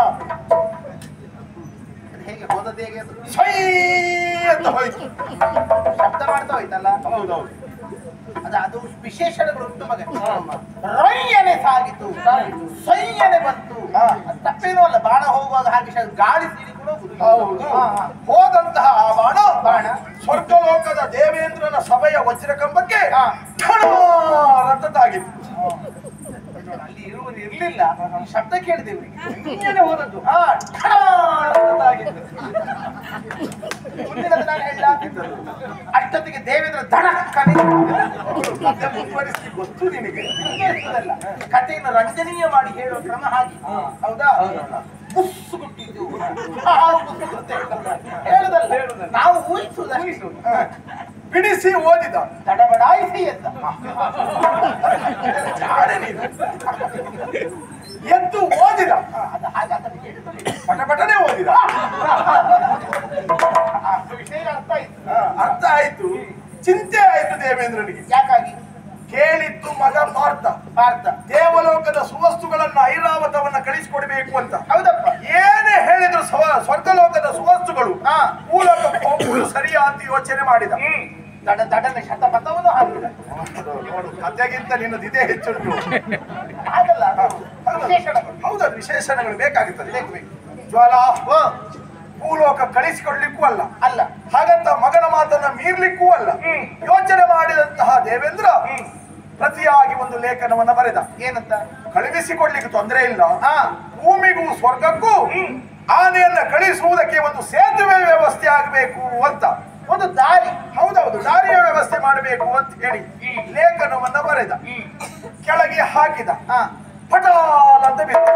ಅದು ಹೇಗೆ ಹೋದದ್ದು ಹೇಗೆ ಅದು ಸ್ವಯ್ ಅಂತ ಹೋಯ್ತು ಶಬ್ದ ಮಾಡ್ತಾ ಹೋಯ್ತಲ್ಲ ಹೌದೌದು ಅದು ಅದು ವಿಶೇಷಣಗಳು ಉಂಟು ಮಗ ರೊಯ್ಯನೆ ಸಾಗಿತು ಸೊಯ್ಯನೆ ಬಂತು ಹಾ. ಅದು ತಪ್ಪೇನೂ ಅಲ್ಲ ಬಾಣ ಹೋಗುವಾಗ ಹಾಗೆ ಶ- ಗಾಳಿ ಸೀಳಿಕೊಂಡು ಹೋಗುದು ಹೌದು ಹಾ, ಹಾ. ಹೋದಂತಹ ಆ ಬಾಣ ಬಾಣ ಸ್ವರ್ಗಲೋಕದ ದೇವೇಂದ್ರನ ಸಭೆಯ ವಜ್ರಕಂಬಕ್ಕೆ ಹಾ. ಠಣ ರದ್ದದ್ದಾಗಿತ್ತು ಅಲ್ಲಿ ಇರುವುದು ಇರ್ಲಿಲ್ಲ ಈ ಶಬ್ದ ಕೇಳಿದೆವು ಹಿಂಗೇನೆ ಹೋದದ್ದು ಹಾ ಠಣ ಅನ್ನೋದಾಗಿತ್ತು. ಮುಂದಿನದು ನಾನು ಹೇಳ ಅಷ್ಟೊತ್ತಿಗೆ ದೇವೇಂದ್ರ ಧಡಕ್ಕನೆ ಕಥೆ ಮುಂದುವರಿಸ್ಲಿಕ್ಕೆ ಗೊತ್ತು ನಿನಗೆ ಮುಂದುವರಿಸುವುದಲ್ಲ. ಕಥೆಯನ್ನು ರಂಜನೀಯ ಮಾಡಿ ಹೇಳುವ ಕ್ರಮ ಹಾಗೆ ಹೌದಾ ಬುಸ್ಸು ಕೊಟ್ಟಿದ್ದು ಹಾವು ಬುಸ್ಸು ಕೊಡುತ್ತೆ. ಹೇಳುದಲ್ಲ ನಾವು ಊಹಿಸುವುದಷ್ಟು ಬಿಡಿಸಿ ಓದಿದ ತಡಬಡಾಯಿಸಿ ಎದ್ದ ಜಾಣೆ ನೀನು. ಎದ್ದು ಓದಿದ ಅದು ಹಾಗೆ ಅದನ್ನು ಹೇಳಿದ್ದು ಪಟ ಪಟನೆ ಓದಿದ ಅಷ್ಟು ವಿಷಯ ಅರ್ಥ ಆಯ್ತು ಹಾ, ಅರ್ಥ ಆಯ್ತು ಚಿಂತೆ ಆಯ್ತು ದೇವೇಂದ್ರನಿಗೆ ಯಾಕಾಗಿ ಕೇಳಿದ್ದು ಮಗ ಪಾರ್ಥ ಭಾರತ ದೇವಲೋಕದ ಸುವಸ್ತುಗಳನ್ನ ಐರಾವತವನ್ನ ಕಳಿಸಿಕೊಡ್ಬೇಕು ಅಂತ ಹೌದಪ್ಪ ಏನೇ ಹೇಳಿದ್ರು ಸ್ವ- ಸ್ವರ್ಗಲೋಕದ ಸುವಸ್ತುಗಳು ಹಾ. ಮೂಲಕ ಹೋಗುವುದು ಸರಿಯಾ ಅಂತ ಯೋಚನೆ ಮಾಡಿದ ದಡ ದಡನೆ ಶತಪಥವನ್ನು ಹಾಕಿದ ನೋಡು ಕಥೆಗಿಂತ ನಿನ್ನದು ಇದೇ ಹೆಚ್ಚುಂಟು ಹಾಗಲ್ಲ ಅದು ವಿಶೇಷಣಗಳು ಹೌದದು ವಿಶೇಷಣಗಳು ಬೇಕಾಗುತ್ತದೆ ಬೇಕು ಬೇಕು ಜ್ವಾಲ ಓ, ಭೂಲೋಕ ಕಳಿಸಿಕೊಡ್ಲಿಕ್ಕೂ ಅಲ್ಲ ಅಲ್ಲ ಹಾಗಂತ ಮಗನ ಮಾತನ್ನ ಮೀರ್ಲಿಕ್ಕೂ ಅಲ್ಲ ಯೋಚನೆ ಮಾಡಿದಂತಹ ದೇವೇಂದ್ರ ಪ್ರತಿಯಾಗಿ ಒಂದು ಲೇಖನವನ್ನ ಬರೆದ ಏನಂತ ಕಳುಹಿಸಿಕೊಡ್ಲಿಕ್ಕೆ ತೊಂದರೆ ಇಲ್ಲ ಹಾ ಭೂಮಿಗೂ ಸ್ವರ್ಗಕ್ಕೂ ಆನೆಯನ್ನ ಕಳಿಸುವುದಕ್ಕೆ ಒಂದು ಸೇತುವೆ ವ್ಯವಸ್ಥೆ ಆಗಬೇಕು ಅಂತ ಒಂದು ದಾರಿ ಹೌದೌದು ದಾರಿಯ ವ್ಯವಸ್ಥೆ ಮಾಡಬೇಕು ಅಂತ ಹೇಳಿ ಲೇಖನವನ್ನ ಬರೆದ ಕೆಳಗೆ ಹಾಕಿದ ಹಾ ಪಟಾಲ್ ಅಂತ ಬಿತ್ತು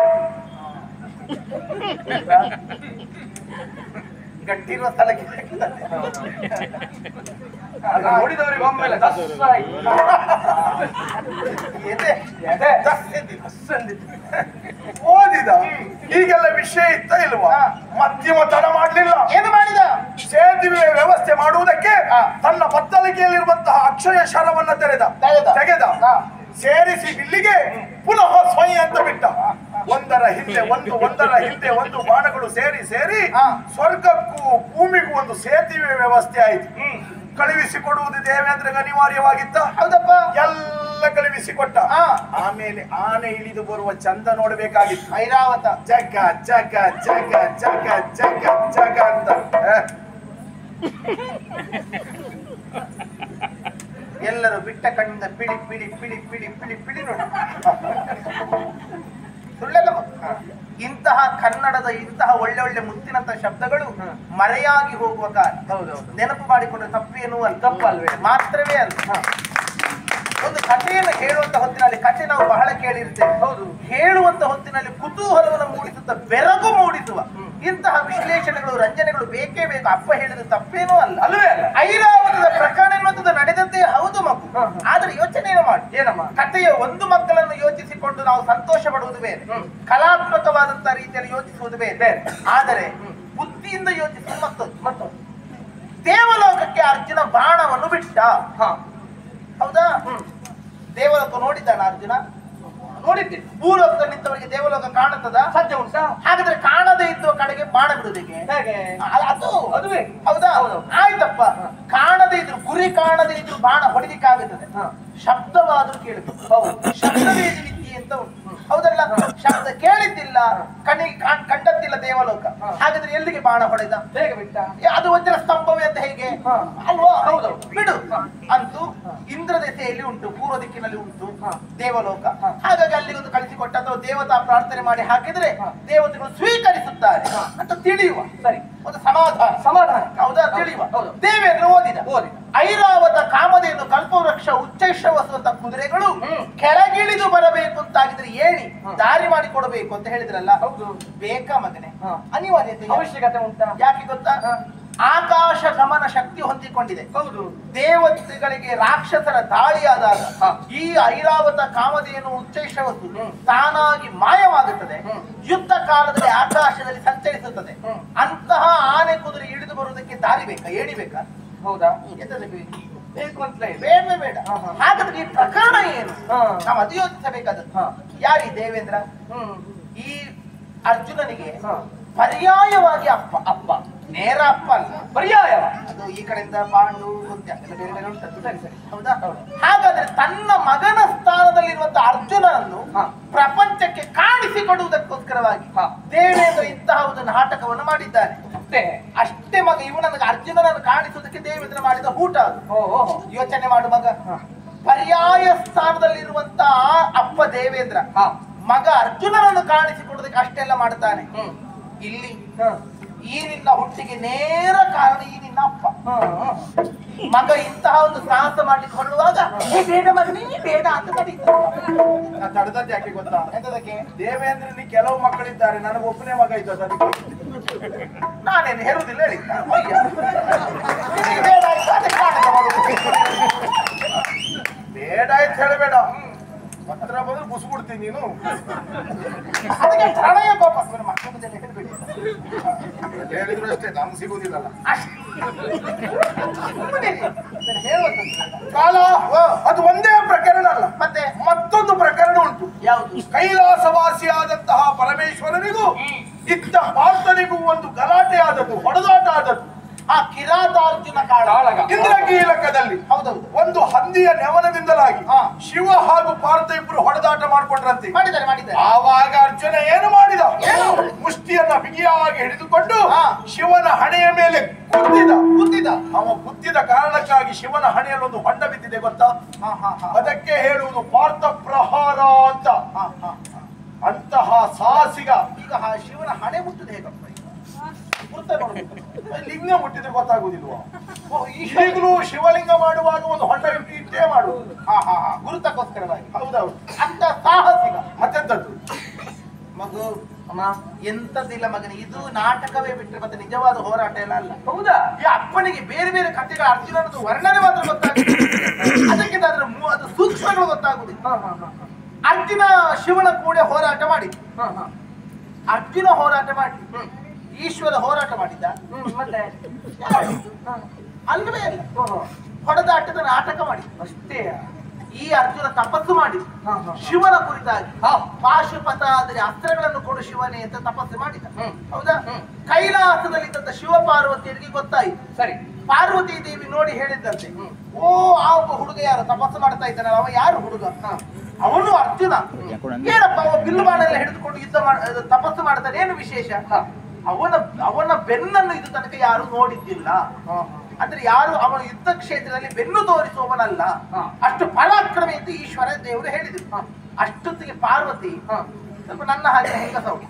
ಗಟ್ಟಿರುವ ಸ್ಥಳಕ್ಕೆ ಹಾಕಿದ್ದಾರೆ. ಆಗ ನೋಡಿದವರಿಗೆ ಒಮ್ಮೆಲೆ ದಸ್ ಆಯ್ತು. ಎದೆ ಎದೆ. ದಸ್ ಎಂದಿತು. ಓದಿದ ಈಗೆಲ್ಲ ವಿಷಯ ಇತ್ತ ಇಲ್ವಾ ಹಾ. ಮಧ್ಯಮ ತಡ ಮಾಡ್ಲಿಲ್ಲ ಏನು ಮಾಡಿದ ಸೇತುವೆ ವ್ಯವಸ್ಥೆ ಮಾಡುವುದಕ್ಕೆ ಹಾ. ತನ್ನ ಬತ್ತಲಿಕೆಯಲ್ಲಿರುವಂತಹ ಅಕ್ಷಯ ಶರವನ್ನ ತೆರೆದ ತೆಗೆದ. ತೆಗೆದ ಹಾ. ಸೇರಿಸಿ ಬಿಲ್ಲಿಗೆ ಪುನಃ ಸ್ವೈ ಅಂತ ಬಿಟ್ಟ ಒಂದರ ಹಿಂದೆ ಒಂದು ಒಂದರ ಹಿಂದೆ ಒಂದು ಬಾಣಗಳು ಸೇರಿ ಸೇರಿ ಹಾ. ಸ್ವರ್ಗಕ್ಕೂ ಭೂಮಿಗೂ ಒಂದು ಸೇತುವೆ ವ್ಯವಸ್ಥೆ ಆಯಿತು ಕಳುಹಿಸಿಕೊಡುವುದು ದೇವೇಂದ್ರಗೆ ಅನಿವಾರ್ಯವಾಗಿತ್ತ ಹೌದಪ್ಪ ಎಲ್ಲ ಕಳುಹಿಸಿಕೊಟ್ಟ ಹಾ. ಆಮೇಲೆ ಆನೆ ಇಳಿದು ಬರುವ ಚಂದ ನೋಡ್ಬೇಕಾಗಿತ್ತು ಐರಾವತ ಜಗ ಜಗ ಜಗ ಜಗ ಜಗ ಜಗ ಅಂತ ಹ? ಎಲ್ಲರೂ ಬಿಟ್ಟ ಕಣ್ಣಿಂದ ಪಿಡಿ ಪಿಡಿ ಪಿಡಿ ಪಿಡಿ ಪಿಡಿ ಪಿಡಿ ನೋಡಿ ಸುಳ್ಳೆಲ್ಲ ಮಗು. ಇಂತಹ ಕನ್ನಡದ ಇಂತಹ ಒಳ್ಳೆ ಒಳ್ಳೆ ಮುತ್ತಿನಂತ ಶಬ್ದಗಳು ಮರೆಯಾಗಿ ಹೋಗುವ ಕಾಲ ಹೌದೌದು ನೆನಪು ಮಾಡಿಕೊಂಡ್ರೆ ತಪ್ಪೇನೂ ಅಲ್ಲ ತಪ್ಪಲ್ವೇ? ಮಾತ್ರವೇ ಅಲ್ಲ ಒಂದು ಕಥೆಯನ್ನು ಹೇಳುವಂತ ಹೊತ್ತಿನಲ್ಲಿ ಕಥೆ ನಾವು ಬಹಳ ಕೇಳಿರ್ತೇವೆ ಹೌದು. ಹೇಳುವಂತ ಹೊತ್ತಿನಲ್ಲಿ ಕುತೂಹಲವನ್ನು ಮೂಡಿಸುತ್ತ ಬೆರಗು ಮೂಡಿಸುವ ಇಂತಹ ವಿಶ್ಲೇಷಣೆಗಳು ರಂಜನೆಗಳು ಬೇಕೇ ಬೇಕು ಅಪ್ಪ ಹೇಳಿದ ತಪ್ಪೇನೂ ಅಲ್ಲ ಅಲ್ವೇ ಅಲ್ಲ ಐರಾವತದ ಪ್ರಕರಣ ಎನ್ನುವಂಥದ್ದು ನಡೆದದ್ದೇ ಹೌದು ಮಗು ಹ, ಹ. ಆದ್ರೆ ಯೋಚನೆಯನ್ನು ಮಾಡಿ ಏನಮ್ಮ ಕಥೆಯ ಒಂದು ಮಕ್ಕಳನ್ನು ಯೋಚಿಸಿಕೊಂಡು ನಾವು ಸಂತೋಷ ಪಡುವುದು ಬೇರೆ ಕಲಾತ್ಮಕವಾದಂತಹ ರೀತಿಯಲ್ಲಿ ಯೋಚಿಸುವುದು ಬೇರೆ ಆದರೆ ಬುದ್ಧಿಯಿಂದ ಯೋಚಿಸುವುದು ಮತ್ತೊಂದು ಮತ್ತೊಂದು ದೇವಲೋಕಕ್ಕೆ ಅರ್ಜುನ ಬಾಣವನ್ನು ಬಿಟ್ಟ ಹಾ ಹೌದಾ ದೇವಲೋಕ ನೋಡಿದ್ದಾನ ಅರ್ಜುನ ನೋಡಿದ್ದೀನಿ ಭೂಲೋಕದಲ್ಲಿ ನಿಂತವರಿಗೆ ದೇವಲೋಕ ಕಾಣುತ್ತದ ಸಾಧ್ಯ ಉಂಟಾ ಹಾಗಾದ್ರೆ ಕಾಣದೇ ಇದ್ದ ಕಡೆಗೆ ಬಾಣ ಬಿಡುವುದಕ್ಕೆ ಹೇಗೆ ಅದು ಅದುವೇ ಹೌದಾ ಹೌದು. ಆಯ್ತಪ್ಪ ಕಾಣದೇ ಇದ್ರು ಗುರಿ ಕಾಣದೇ ಇದ್ರು ಬಾಣ ಹೊಡಿಲಿಕ್ಕಾಗುತ್ತದೆ ಹಾ. ಶಬ್ದವಾದ್ರೂ ಕೇಳುತ್ತೆ ಹೌದು ಶಬ್ದವೇ ವಿದ್ಯೆ ಅಂತ ಉಂಟು ಹೌದಲ್ಲ ಶಬ್ದ ಕೇಳಿದ್ದಿಲ್ಲ ಕಣ್ಣಿಗೆ ಕಾಣ್- ಕಂಡದ್ದಿಲ್ಲ ದೇವಲೋಕ ಹಾ. ಹಾಗಾದ್ರೆ ಎಲ್ಲಿಗೆ ಬಾಣ ಹೊಡೆದ ಹೇಗೆ ಬಿಟ್ಟ ಏ, ಅದು ವಜ್ರ ಸ್ತಂಭವೇ ಅಂತ ಹೇಗೆ ಹಾ. ಅಲ್ವಾ ಹೌದೌದು. ಬಿಡು ಹಾ. ಅಂತೂ ಇಂದ್ರ ದೆಸೆಯಲ್ಲಿ ಉಂಟು ಪೂರ್ವ ದಿಕ್ಕಿನಲ್ಲಿ ಉಂಟು ಹಾ. ದೇವಲೋಕ ಹಾ. ಹಾಗಾಗಿ ಅಲ್ಲಿಗೆ ಒಂದು ಕಳಿಸಿಕೊಟ್ಟ ಅಥವಾ ದೇವತಾ ಪ್ರಾರ್ಥನೆ ಮಾಡಿ ಹಾಕಿದ್ರೆ ಹಾ. ದೇವತೆಗಳು ಸ್ವೀಕರಿಸುತ್ತಾರೆ ಹಾ. ಅಂತ ತಿಳಿಯುವ ಸರಿ ಒಂದು ಸಮಾಧಾನ ಸಮಾಧಾನ ಹೌದಾ ತಿಳಿಯುವ ಹೌದು. ದೇವೇಂದ್ರ ಓದಿದ ಓದಿದ. ಐರಾವತ ಕಾಮಧೇನು ಕಲ್ಪವೃಕ್ಷ ಉಚ್ಚೈಶ್ರವಸುವಂತ ಕುದುರೆಗಳು ಹ್ಮ್. ಕೆಳಗಿಳಿದು ಬರಬೇಕು ಅಂತಾಗಿದ್ರೆ ಏಣಿ ಹಾ. ದಾರಿ ಮಾಡಿ ಕೊಡಬೇಕು ಅಂತ ಹೇಳಿದ್ರಲ್ಲ ಹೌದು ಬೇಕಾ ಮಗನೇ ಹಾ. ಅನಿವಾರ್ಯತೆ ಅವಶ್ಯಕತೆ ಉಂಟಾ ಯಾಕೆ ಗೊತ್ತಾ ಹಾ. ಆಕಾಶ ಗಮನ ಶಕ್ತಿ ಹೊಂದಿಕೊಂಡಿದೆ ಹೌದು ದೇವತೆಗಳಿಗೆ ರಾಕ್ಷಸರ ದಾಳಿಯಾದಾಗ ಹಾ. ಈ ಐರಾವತ ಕಾಮಧೇನು ಉಚ್ಚೈಶ್ರವಸ್ತು ಹ್ಮ್. ತಾನಾಗಿ ಮಾಯವಾಗುತ್ತದೆ ಹ್ಮ್. ಯುದ್ಧ ಕಾಲದಲ್ಲಿ ಆಕಾಶದಲ್ಲಿ ಸಂಚರಿಸುತ್ತದೆ ಹ್ಮ್. ಅಂತಹ ಆನೆ ಕುದುರೆ ಇಳಿದು ಬರುವುದಕ್ಕೆ ದಾರಿ ಬೇಕಾ ಏಣಿ ಬೇಕಾ ಹೌದಾ ಎಂತದಕ್ಕೆ ಬೇಕು? ಬೇಕು ಅಂತಲೇ ಇದೆ ಬೇಡವೇ ಬೇಡ ಹಾ, ಹಾ. ಹಾಗಾದ್ರೆ ಈ ಪ್ರಕರಣ ಏನು ಹಾ. ನಾವು ಅದು ಯೋಚಿಸಬೇಕಾದದ್ದು ಹಾ. ಯಾರಿ ದೇವೇಂದ್ರ ಹ್ಮ್ ಈ ಅರ್ಜುನನಿಗೆ ಹಾ. ಪರ್ಯಾಯವಾಗಿ ಅಪ್ಪ ಅಪ್ಪ ನೇರ ಅಪ್ಪ ಅಲ್ಲ ಪರ್ಯಾಯವ ಅದು ಈ ಕಡೆಯಿಂದ ಪಾಂಡು ಕುಂತ್ಯ ಎಲ್ಲ ಬೇರೆ ಬೇರೆ ಉಂಟದ್ದು ಸರಿ, ಸರಿ. ಹೌದಾ ಹೌದು. ಹಾಗಾದ್ರೆ ತನ್ನ ಮಗನ ಸ್ಥಾನದಲ್ಲಿರುವಂತ ಅರ್ಜುನನನ್ನು ಹಾ. ಪ್ರಪಂಚಕ್ಕೆ ಕಾಣಿಸಿಕೊಡುವುದಕ್ಕೋಸ್ಕರವಾಗಿ ಹಾ. ದೇವೇಂದ್ರ ಇಂತಹ ಒಂದು ನಾಟಕವನ್ನು ಮಾಡಿದ್ದಾನೆ ಮತ್ತೆ ಅಷ್ಟೇ ಮಗ ಇವನನ್ನು ಅರ್ಜುನನನ್ನು ಕಾಣಿಸುವುದಕ್ಕೆ ದೇವೇಂದ್ರ ಮಾಡಿದ ಊಟ ಅದು ಓ ಓ ಯೋಚನೆ ಮಾಡು ಮಗ ಹಾ. ಪರ್ಯಾಯ ಸ್ಥಾನದಲ್ಲಿರುವಂತ ಅಪ್ಪ ದೇವೇಂದ್ರ ಹಾ ಮಗ ಅರ್ಜುನನನ್ನು ಕಾಣಿಸಿಕೊಡುವುದಕ್ಕೆ ಅಷ್ಟೆಲ್ಲ ಮಾಡ್ತಾನೆ ಹ್ಮ್ ಇಲ್ಲಿ ಹಾ ಈ ನಿನ್ನ ಹುಟ್ಟಿಗೆ ನೇರ ಕಾರಣ ಈ ನಿನ್ನ ಅಪ್ಪ ಹಾ ಹಾ. ಮಗ ಇಂತಹ ಒಂದು ಸಾಹಸ ಮಾಡ್ಲಿಕ್ಕೆ ಹೊರಡುವಾಗ "ಏ, ಬೇಡ ಮಗನೇ ಬೇಡ ಅಂತ ತಡೀತು ನಾ ತಡೆದದ್ದು ಯಾಕೆ ಗೊತ್ತಾ ಎಂತದಕ್ಕೆ ದೇವೇಂದ್ರನಿಗೆ ಕೆಲವು ಮಕ್ಕಳಿದ್ದಾರೆ ನನಗೆ ಒಬ್ಬನೇ ಮಗ ಇದ್ದದ್ದು ಅದಕ್ಕೆ ನಾನೇನು ಹೆರುವುದಿಲ್ಲ ಹೇಳಿದ್ದ ಅಯ್ಯ. ನಿನಗೆ ಬೇಡ ಆಯ್ತು, ಅದಕ್ಕೆ ನಾಟಕ ಮಾಡುದು. ಬೇಡ ಆಯ್ತು ಹೇಳಬೇಡ ಹತ್ರ ಬಂದ್ರೆ ಬುಸು ಬಿಡ್ತೀನಿ ನೀನು ಅದಕ್ಕೆ ಪ್ರಣಯ ಕೋಪ ಸುಮ್ಮನೆ ಮಕ್ಕಳ ಮುಂದೆ ಹೆದರ್ಬೇಡಿ. ಹೇಳಿದ್ರು ಅಷ್ಟೇ ನಮ್ಗೆ ಸಿಗುದಿಲ್ಲಲ್ಲ ಅಷ್ಟೇ. ಸುಮ್ಮನೆ ಇರಿ. ನಾನು ಹೇಳುವಂಥದ್ದು. ಕಾಲ ಓ. ಅದು ಒಂದೇ ಪ್ರಕರಣ ಅಲ್ಲ ಮತ್ತೆ ಮತ್ತೊಂದು ಪ್ರಕರಣ ಉಂಟು ಯಾವುದು ಕೈಲಾಸವಾಸಿಯಾದಂತಹ ಪರಮೇಶ್ವರನಿಗೂ ಇತ್ತ ಪಾರ್ಥನಿಗೂ ಒಂದು ಗಲಾಟೆ ಆದದ್ದು ಹೊಡೆದಾಟ ಆದದ್ದು ಆ ಕಿರಾತಾರ್ಜುನ ಕಾಳ ಕಾಳಗ. ಇಂದ್ರಕೀಲಕದಲ್ಲಿ ಹೌದೌದು ಒಂದು ಹಂದಿಯ ನೆವನದಿಂದಲಾಗಿ ಹಾ. ಶಿವ ಹಾಗೂ ಪಾರ್ಥ ಇಬ್ರು ಹೊಡೆದಾಟ ಮಾಡ್ಕೊಂಡ್ರಂತೆ ಮಾಡಿದ್ದಾರೆ ಮಾಡಿದ್ದಾರೆ ಆವಾಗ ಅರ್ಜುನ ಏನು ಮಾಡಿದ ಏನು? ಮುಷ್ಟಿಯನ್ನ ಬಿಗಿಯಾಗಿ ಹಿಡಿದುಕೊಂಡು ಹಾ. ಶಿವನ ಹಣೆಯ ಮೇಲೆ ಕುದ್ದಿದ ಕೂತಿದ್ದ ಅವ ಕುದ್ದಿದ ಕಾರಣಕ್ಕಾಗಿ ಶಿವನ ಹಣೆಯಲ್ಲಿ ಒಂದು ಹೊಂಡ ಬಿದ್ದಿದೆ ಗೊತ್ತಾ ಹಾ ಹಾ ಹಾ ಅದಕ್ಕೆ ಹೇಳುವುದು ಪಾರ್ಥ ಪ್ರಹಾರ ಅಂತ ಹಾ ಹಾ ಹಾ. ಅಂತಹ ಸಾಹಸಿಗ ಈಗ ಆ ಶಿವನ ಹಣೆ ಮುಟ್ಟುದು ಹೇಗಪ್ಪ ಈಗ? ಗುರುತ ನೋಡ್ಬೇಕು. ಲಿಂಗ ಮುಟ್ಟಿದ್ರೆ ಗೊತ್ತಾಗುದಿಲ್ವಾ ಓ, ಈ ಈಗಲೂ ಶಿವಲಿಂಗ ಮಾಡುವಾಗ ಒಂದು ಹೊಂಡ ಇಟ್ಟು ಇಟ್ಟೇ ಮಾಡುವುದು ಹಾ ಹಾ ಹಾ ಗುರುತಕ್ಕೋಸ್ಕರವಾಗಿ ಹೌದೌದು ಅಂತ ಸಾಹಸಿಗ ಮತ್ತೆಂತದ್ದು ಮಗು ಅಮ್ಮ ಎಂತದಿಲ್ಲ ಮಗನೇ ಇದು ನಾಟಕವೇ ಬಿಟ್ಟರೆ ಮತ್ತೆ ನಿಜವಾದ ಹೋರಾಟ ಎಲ್ಲ ಅಲ್ಲ ಹೌದಾ ಈ ಅಪ್ಪನಿಗೆ ಬೇರೆ ಬೇರೆ ಕಥೆಗಳ ಅರ್ಜುನನದು ವರ್ಣನೆ ಮಾತ್ರ ಗೊತ್ತಾಗುತ್ತೆ ಅದಕ್ಕಿಂತ ಅದರ ಮೂ- ಅದು ಸೂಕ್ಷ್ಮಗಳು ಗೊತ್ತಾಗುದಿಲ್ಲ ಹಾ ಹಾ ಹಾ ಅರ್ಜುನ ಶಿವನ ಕೂಡ ಹೋರಾಟ ಮಾಡಿ ಹಾ ಹಾ ಅರ್ಜುನ ಹೋರಾಟ ಮಾಡಿ ಈಶ್ವರ ಹೋರಾಟ ಮಾಡಿದ್ದ ಹ್ಮ್ ಮತ್ತೆ ಯಾರು? ಹಾ. ಅಲ್ವೇ ಅಲ್ಲ ಓಹೋ ಹೊಡೆದಾಟದ ನಾಟಕ ಮಾಡಿ ಅಷ್ಟೇ ಈ ಅರ್ಜುನ ತಪಸ್ಸು ಮಾಡಿ ಹಾ ಹಾ ಶಿವನ ಕುರಿತಾಗಿ ಹಾ. ಪಾಶುಪತ ಆದರೆ ಅಸ್ತ್ರಗಳನ್ನು ಕೊಡು ಶಿವನೇ ಅಂತ ತಪಸ್ಸು ಮಾಡಿದ ಹ್ಮ್. ಹೌದಾ ಹ್ಮ್. ಕೈಲಾಸದಲ್ಲಿದ್ದಂತ ಶಿವ ಪಾರ್ವತಿಯರಿಗೆ ಗೊತ್ತಾಯಿತು ಸರಿ ಪಾರ್ವತಿ ದೇವಿ ನೋಡಿ ಹೇಳಿದ್ದಂತೆ ಹ್ಮ್. ಓ ಆ ಒಬ್ಬ ಹುಡುಗ ಯಾರು ತಪಸ್ಸು ಮಾಡ್ತಾ ಇದ್ದಾನಲ್ಲ ಅವ ಯಾರು ಹುಡುಗ ಅವನು ಅರ್ಜುನ ಏನಪ್ಪ ಅವ ಬಿಲ್ಲು ಬಾಣೆಲ್ಲ ಹಿಡಿದುಕೊಂಡು ಯುದ್ಧ ಮಾಡ ಅದು ತಪಸ್ಸು ಮಾಡ್ತಾನೆ ಏನು ವಿಶೇಷ ಹಾ. ಅವನ ಅವನ ಬೆನ್ನನ್ನು ಇದು ತನಕ ಯಾರು ನೋಡಿದ್ದಿಲ್ಲ ಹಾ ಅಂದ್ರೆ ಯಾರು ಅವನು ಯುದ್ಧ ಕ್ಷೇತ್ರದಲ್ಲಿ ಬೆನ್ನು ತೋರಿಸುವವನಲ್ಲ ಹಾ. ಅಷ್ಟು ಪರಾಕ್ರಮಿ ಅಂತ ಈಶ್ವರ ದೇವರು ಹೇಳಿದ್ರು ಹಾ. ಅಷ್ಟೊತ್ತಿಗೆ ಪಾರ್ವತಿ ಹಾ. ಸ್ವಲ್ಪ ನನ್ನ ಹಾಗೆ ಹೆಂಗಸವು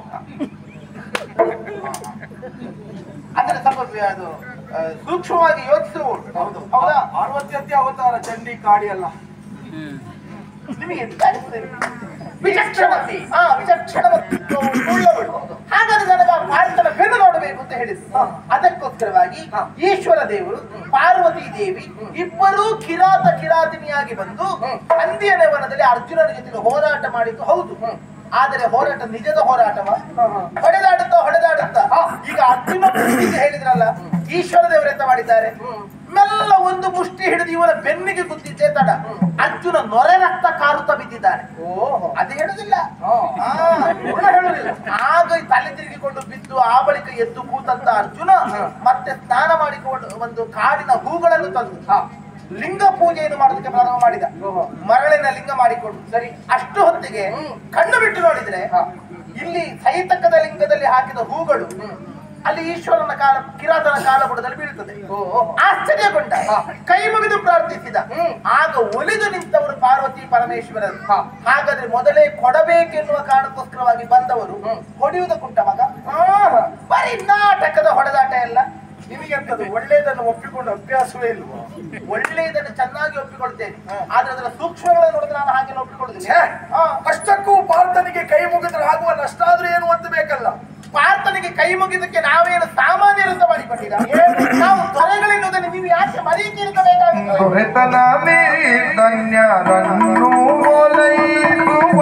ಅಂದ್ರೆ ಸ್ವಲ್ಪ ಬಿ- ಅದು ಆ, ಸೂಕ್ಷ್ಮವಾಗಿ ಯೋಚಿಸುವವಳು ಹೌದು ಹೌದಾ ಪಾರ್ವತಿ ಅವತಾರ ಚಂಡಿ ಕಾಡಿ ಅಲ್ಲ ನಿಮಗೆ ಎಂತ ಅನಿಸ್ತದೆ? ವಿಚಕ್ಷಣವತಿ ಹಾ ವಿಚಕ್ಷಣವತಿ ಉಳ್ಳವಳು ಹಾಗಾದ್ರೆ ನನಗೆ ಆ ಪಾರ್ಥನ ಬೆನ್ನು ನೋಡಬೇಕು ಅಂತ ಹೇಳಿದ್ರು ಅದಕ್ಕೋಸ್ಕರವಾಗಿ ಈಶ್ವರ ದೇವರು ಪಾರ್ವತಿ ದೇವಿ ಇಬ್ಬರೂ ಕಿರಾತ ಕಿರಾತಿನಿಯಾಗಿ ಬಂದು ಅಂದಿಯನ ವನದಲ್ಲಿ ಅರ್ಜುನನ ಜೊತೆಗೆ ಹೋರಾಟ ಮಾಡಿದ್ದು ಹೌದು ಆದರೆ ಹೋರಾಟ ನಿಜದ ಹೋರಾಟವ ಹೊಡೆದಾಡುತ್ತಾ ಹೊಡೆದಾಡುತ್ತಾ ಈಗ ಅರ್ಜುನ ಮುಷ್ಟಿಗೆ ಹೇಳಿದ್ರಲ್ಲ ಈಶ್ವರ ದೇವರು ಎಂತ ಮಾಡಿದ್ದಾರೆ ಮೆಲ್ಲ ಒಂದು ಮುಷ್ಟಿ ಹಿಡಿದು ಇವನ ಬೆನ್ನಿಗೆ ಗುದ್ದಿದ್ದೇ ತಡ ಅರ್ಜುನ ನೊರೆ ರಕ್ತ ಕಾರುತ್ತಾ ಬಿದ್ದಿದ್ದಾನೆ ಓಹೋ ಅದು ಹೇಳುದಿಲ್ಲ ಹಾ. ಆ, ಪೂರ್ಣ ಹೇಳುದಿಲ್ಲ ಆಗ ಈ ತಲೆ ತಿರುಗಿಕೊಂಡು ಬಿದ್ದು ಆ ಬಳಿಕ ಎದ್ದು ಕೂತಂತ ಅರ್ಜುನ ಮತ್ತೆ ಸ್ನಾನ ಮಾಡಿಕೊಂಡು ಒಂದು ಕಾಡಿನ ಹೂಗಳನ್ನು ತಂದು ಲಿಂಗ ಪೂಜೆಯನ್ನು ಮಾಡೋದಕ್ಕೆ ಪ್ರಾರಂಭ ಮಾಡಿದ ಮರಳಿನ ಲಿಂಗ ಮಾಡಿಕೊಂಡು ಸರಿ ಅಷ್ಟು ಹೊತ್ತಿಗೆ ಕಣ್ಣು ಬಿಟ್ಟು ನೋಡಿದ್ರೆ ಇಲ್ಲಿ ಸೈತಕದ ಲಿಂಗದಲ್ಲಿ ಹಾಕಿದ ಹೂಗಳು ಅಲ್ಲಿ ಈಶ್ವರನ ಕಾಲ ಕಿರಾತನ ಕಾಲಬುಡದಲ್ಲಿ ಬೀಳುತ್ತದೆ ಆಶ್ಚರ್ಯಗೊಂಡ ಕೈ ಮುಗಿದು ಪ್ರಾರ್ಥಿಸಿದ ಆಗ ಒಲಿದು ನಿಂತವರು ಪಾರ್ವತಿ ಪರಮೇಶ್ವರರು ಹಾಗಾದ್ರೆ ಮೊದಲೇ ಕೊಡಬೇಕೆನ್ನುವ ಕಾರಣಕ್ಕೋಸ್ಕರವಾಗಿ ಬಂದವರು ಹೊಡೆಯುವುದ ಕುಂಟ ಮಗ ಆಹ್, ಬರೀ ನಾಟಕದ ಹೊಡೆದಾಟ ಎಲ್ಲ ನಿಮಗೆಂತದ್ದು ಒಳ್ಳೇದನ್ನು ಒಪ್ಪಿಕೊಂಡು ಅಭ್ಯಾಸವೇ ಇಲ್ವೋ ಒಳ್ಳೆಯದನ್ನು ಚೆನ್ನಾಗಿ ಒಪ್ಪಿಕೊಳ್ತೇನೆ ಆದ್ರೆ ಅದರ ಸೂಕ್ಷ್ಮಗಳನ್ನು ನೋಡಿದ್ರೆ ನಾನು ಹಾಗೆ ಒಪ್ಪಿಕೊಳ್ಳುದಿಲ್ಲ ಛೇ, ಹಾ, ಅಷ್ಟಕ್ಕೂ ಪಾರ್ಥನಿಗೆ ಕೈ ಮುಗಿದ್ರೆ ಆಗುವ ನಷ್ಟ ಆದ್ರೂ ಏನು ಅಂತ ಬೇಕಲ್ಲ ಪಾರ್ಥನಿಗೆ ಕೈ ಮುಗಿದಕ್ಕೆ ನಾವೇನು ಸಾಮಾನ್ಯರು ಅಂತ ಮಾಡಿಕೊಂಡಿರ ನಾವು ದೊರೆಗಳೆನ್ನುವುದನ್ನು ನೀವು ಯಾಕೆ ಮರೀತಿರ್ಬೇಕಾಗುತ್ತೆ ದೊರೆತನವೇ ಧನ್ಯರನ್ನು ಓಲೈಸುವ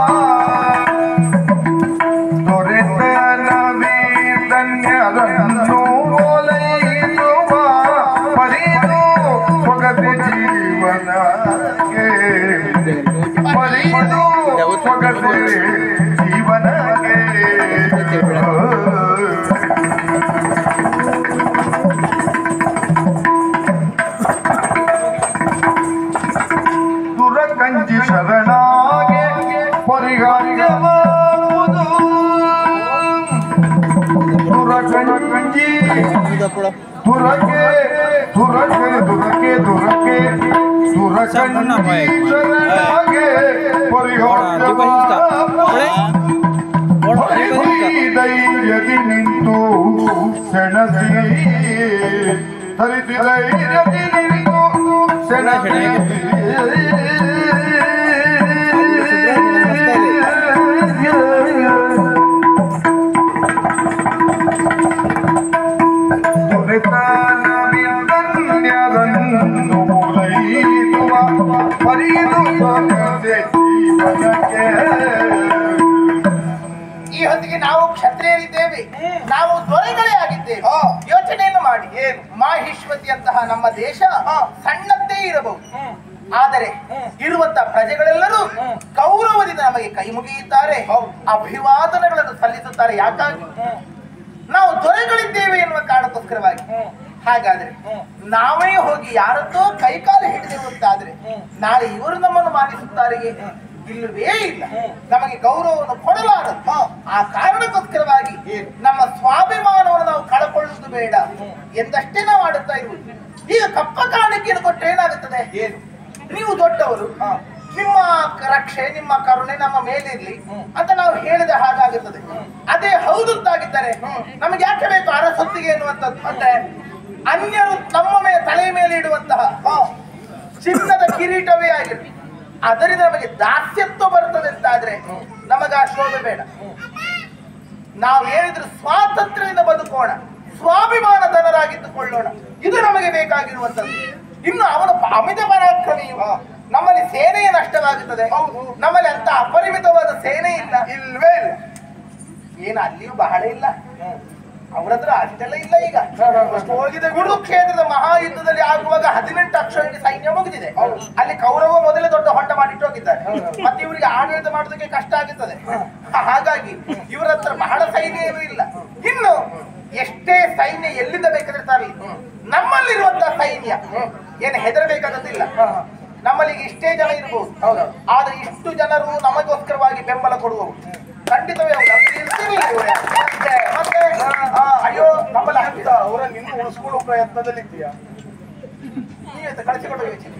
ದೊರೆತನವೇ ಧನ್ಯರನ್ನು ಓಲೈಸುವ ಪರಿದು ಸೊಗಸೆ ಜೀವನಕ್ಕೆ ಪರಿದು ಸೊಗಸೆ ಜೀವನಕ್ಕೆ ದುರಕಂಜಿ ಶರಣಾಗೆ ಪರಿಹಾರ್ಯವಾಗುವುದು ದುರಕಂಜಿ ದುರಕೆ ದುರಕೆ ದುರಕೆ ದುರಕೆ ದುರಕಂಜಿ ಶರಣಾಗೆ ಪರಿಹಾರ್ಯವಾಗುವುದು ಧೈರ್ಯದಿ ನಿಂತು ಸೆಣಸಿ ಧರಿಸಿ ಧೈರ್ಯದಿ ನಿಂತು ಸೆಣಸಿ ದೊರೆತನವಿದನ್ಯರನ್ನು ಮೂಲೈಸುವ ಪರಿದು ಸೊಗಸೆ ಜೀವನಕ್ಕೆ ಈ ಹೊತ್ತಿಗೆ ನಾವು ಕ್ಷತ್ರಿಯರಿದ್ದೇವೆ ನಾವು ದೊರೆಗಳೇ ಆಗಿದ್ದೇವೆ ಯೋಚನೆಯನ್ನು ಮಾಡಿ ಮಾಹಿಷ್ಮತಿ ಅಂತಹ ನಮ್ಮ ದೇಶ ಸಣ್ಣದ್ದೇ ಇರಬಹುದು ಆದರೆ ಇರುವಂತಹ ಪ್ರಜೆಗಳೆಲ್ಲರೂ ಗೌರವದಿಂದ ನಮಗೆ ಕೈ ಮುಗಿಯುತ್ತಾರೆ ಅಭಿವಾದನಗಳನ್ನು ಸಲ್ಲಿಸುತ್ತಾರೆ ಯಾಕಾಗಿ ನಾವು ದೊರೆಗಳಿದ್ದೇವೆ ಎನ್ನುವ ಕಾರಣಕ್ಕೋಸ್ಕರವಾಗಿ ಹಾಗಾದ್ರೆ ನಾವೇ ಹೋಗಿ ಯಾರದ್ದೋ ಕೈಕಾಲು ಹಿಡಿದೆವು ಅಂತಾದ್ರೆ ನಾಳೆ ಇವರು ನಮ್ಮನ್ನು ಮಾನಿಸುತ್ತಾರೆಯೇ ಇಲ್ಲವೇ ಇಲ್ಲ ನಮಗೆ ಗೌರವವನ್ನು ಕೊಡಲಾರದು ಆ ಕಾರಣಕ್ಕೋಸ್ಕರವಾಗಿ ನಮ್ಮ ಸ್ವಾಭಿಮಾನವನ್ನು ನಾವು ಕಳಕೊಳ್ಳುವುದು ಬೇಡ ಎಂದಷ್ಟೇ ನಾವು ಆಡುತ್ತಾ ಇರುವುದು ಈಗ ಕಪ್ಪ ಕಾಣಿಕೆಯನ್ನು ಕೊಟ್ಟರೆ ಏನಾಗುತ್ತದೆ ನೀವು ದೊಡ್ಡವರು ನಿಮ್ಮ ರಕ್ಷೆ ನಿಮ್ಮ ಕರುಣೆ ನಮ್ಮ ಮೇಲಿರ್ಲಿ ಅಂತ ನಾವು ಹೇಳಿದ ಹಾಗಾಗುತ್ತದೆ ಅದೇ ಹೌದು ಅಂತಾಗಿದ್ದರೆ ನಮಗೆ ಯಾಕೆ ಬೇಕು ಅರಸೊತ್ತಿಗೆ ಎನ್ನುವಂಥದ್ದು ಅಂದ್ರೆ ಅನ್ಯರು ನಮ್ಮ ಮೇಲೆ ತಲೆ ಮೇಲೆ ಇಡುವಂತಹ ಆ, ಚಿನ್ನದ ಕಿರೀಟವೇ ಆಗಿರಲಿ ಅದರಿಂದ ನಮಗೆ ದಾಸ್ಯತ್ವ ಬರ್ತದೆ ಅಂತಾದ್ರೆ ನಮಗೆ ಆ ಶೋಭೆ ಬೇಡ ನಾವು ಏನಿದ್ರು ಸ್ವಾತಂತ್ರ್ಯದಿಂದ ಬದುಕೋಣ ಸ್ವಾಭಿಮಾನ ಧನರಾಗಿದ್ದುಕೊಳ್ಳೋಣ ಇದು ನಮಗೆ ಬೇಕಾಗಿರುವಂತದ್ದು ಇನ್ನು ಅವನು ಅಮಿತ ಪರಾಕ್ರಮಿಯು ನಮ್ಮಲ್ಲಿ ಸೇನೆಯ ನಷ್ಟವಾಗುತ್ತದೆ ನಮ್ಮಲ್ಲಿ ಅಂತ ಅಪರಿಮಿತವಾದ ಸೇನೆ ಇಲ್ಲ ಇಲ್ವೇ ಇಲ್ಲ ಏನು ಅಲ್ಲಿಯೂ ಬಹಳ ಇಲ್ಲ ಅವ್ರ ಹತ್ರ ಅಷ್ಟೆಲ್ಲ ಇಲ್ಲ ಈಗ ಅಷ್ಟು ಹೋಗಿದೆ ಗುರು ಕುರುಕ್ಷೇತ್ರದ ಮಹಾಯುದ್ಧದಲ್ಲಿ ಆಗುವಾಗ ಹದಿನೆಂಟು ಅಕ್ಷರ ಸೈನ್ಯ ಮುಗಿದಿದೆ ಅಲ್ಲಿ ಕೌರವ ಮೊದಲೇ ದೊಡ್ಡ ಹೊಂಡ ಮಾಡಿಟ್ಟು ಹೋಗಿದ್ದಾರೆ ಮತ್ತೆ ಇವರಿಗೆ ಆಡಳಿತ ಮಾಡೋದಕ್ಕೆ ಕಷ್ಟ ಆಗುತ್ತದೆ ಹಾಗಾಗಿ ಇವರ ಹತ್ರ ಬಹಳ ಸೈನ್ಯ ಏನೂ ಇಲ್ಲ ಇನ್ನು ಎಷ್ಟೇ ಸೈನ್ಯ ಎಲ್ಲಿಂದ ಬೇಕಾದ್ರೆ ತರಲಿ ನಮ್ಮಲ್ಲಿರುವಂತಹ ಸೈನ್ಯ ಏನು ಹೆದರಬೇಕಾದದ್ದಿಲ್ಲ ನಮ್ಮಲ್ಲಿ ಈಗ ಇಷ್ಟೇ ಜನ ಇರಬಹುದು ಆದ್ರೆ ಇಷ್ಟು ಜನರು ನಮಗೋಸ್ಕರವಾಗಿ ಬೆಂಬಲ ಕೊಡುವವರು ಖಂಡಿತವೇ ಹೌದು ಅಂದ್ರೆ ಇರ್ದೇ ಸಾಧನೆ ಇವ್ರೆ. ಮತ್ತೆ ಮತ್ತೆ ಆ, ಅಯ್ಯೋ ನಮ್ಮಲ್ಲಿ ಅಂತ ಅವರನ್ನು ಇನ್ನು ಉಳಿಸ್ಕೊಳ್ಳೋ ಪ್ರಯತ್ನದಲ್ಲಿದ್ದೀಯಾ ನೀವೆಂತ ಕಳಿಸಿಕೊಂಡು ಯೋಚನೆ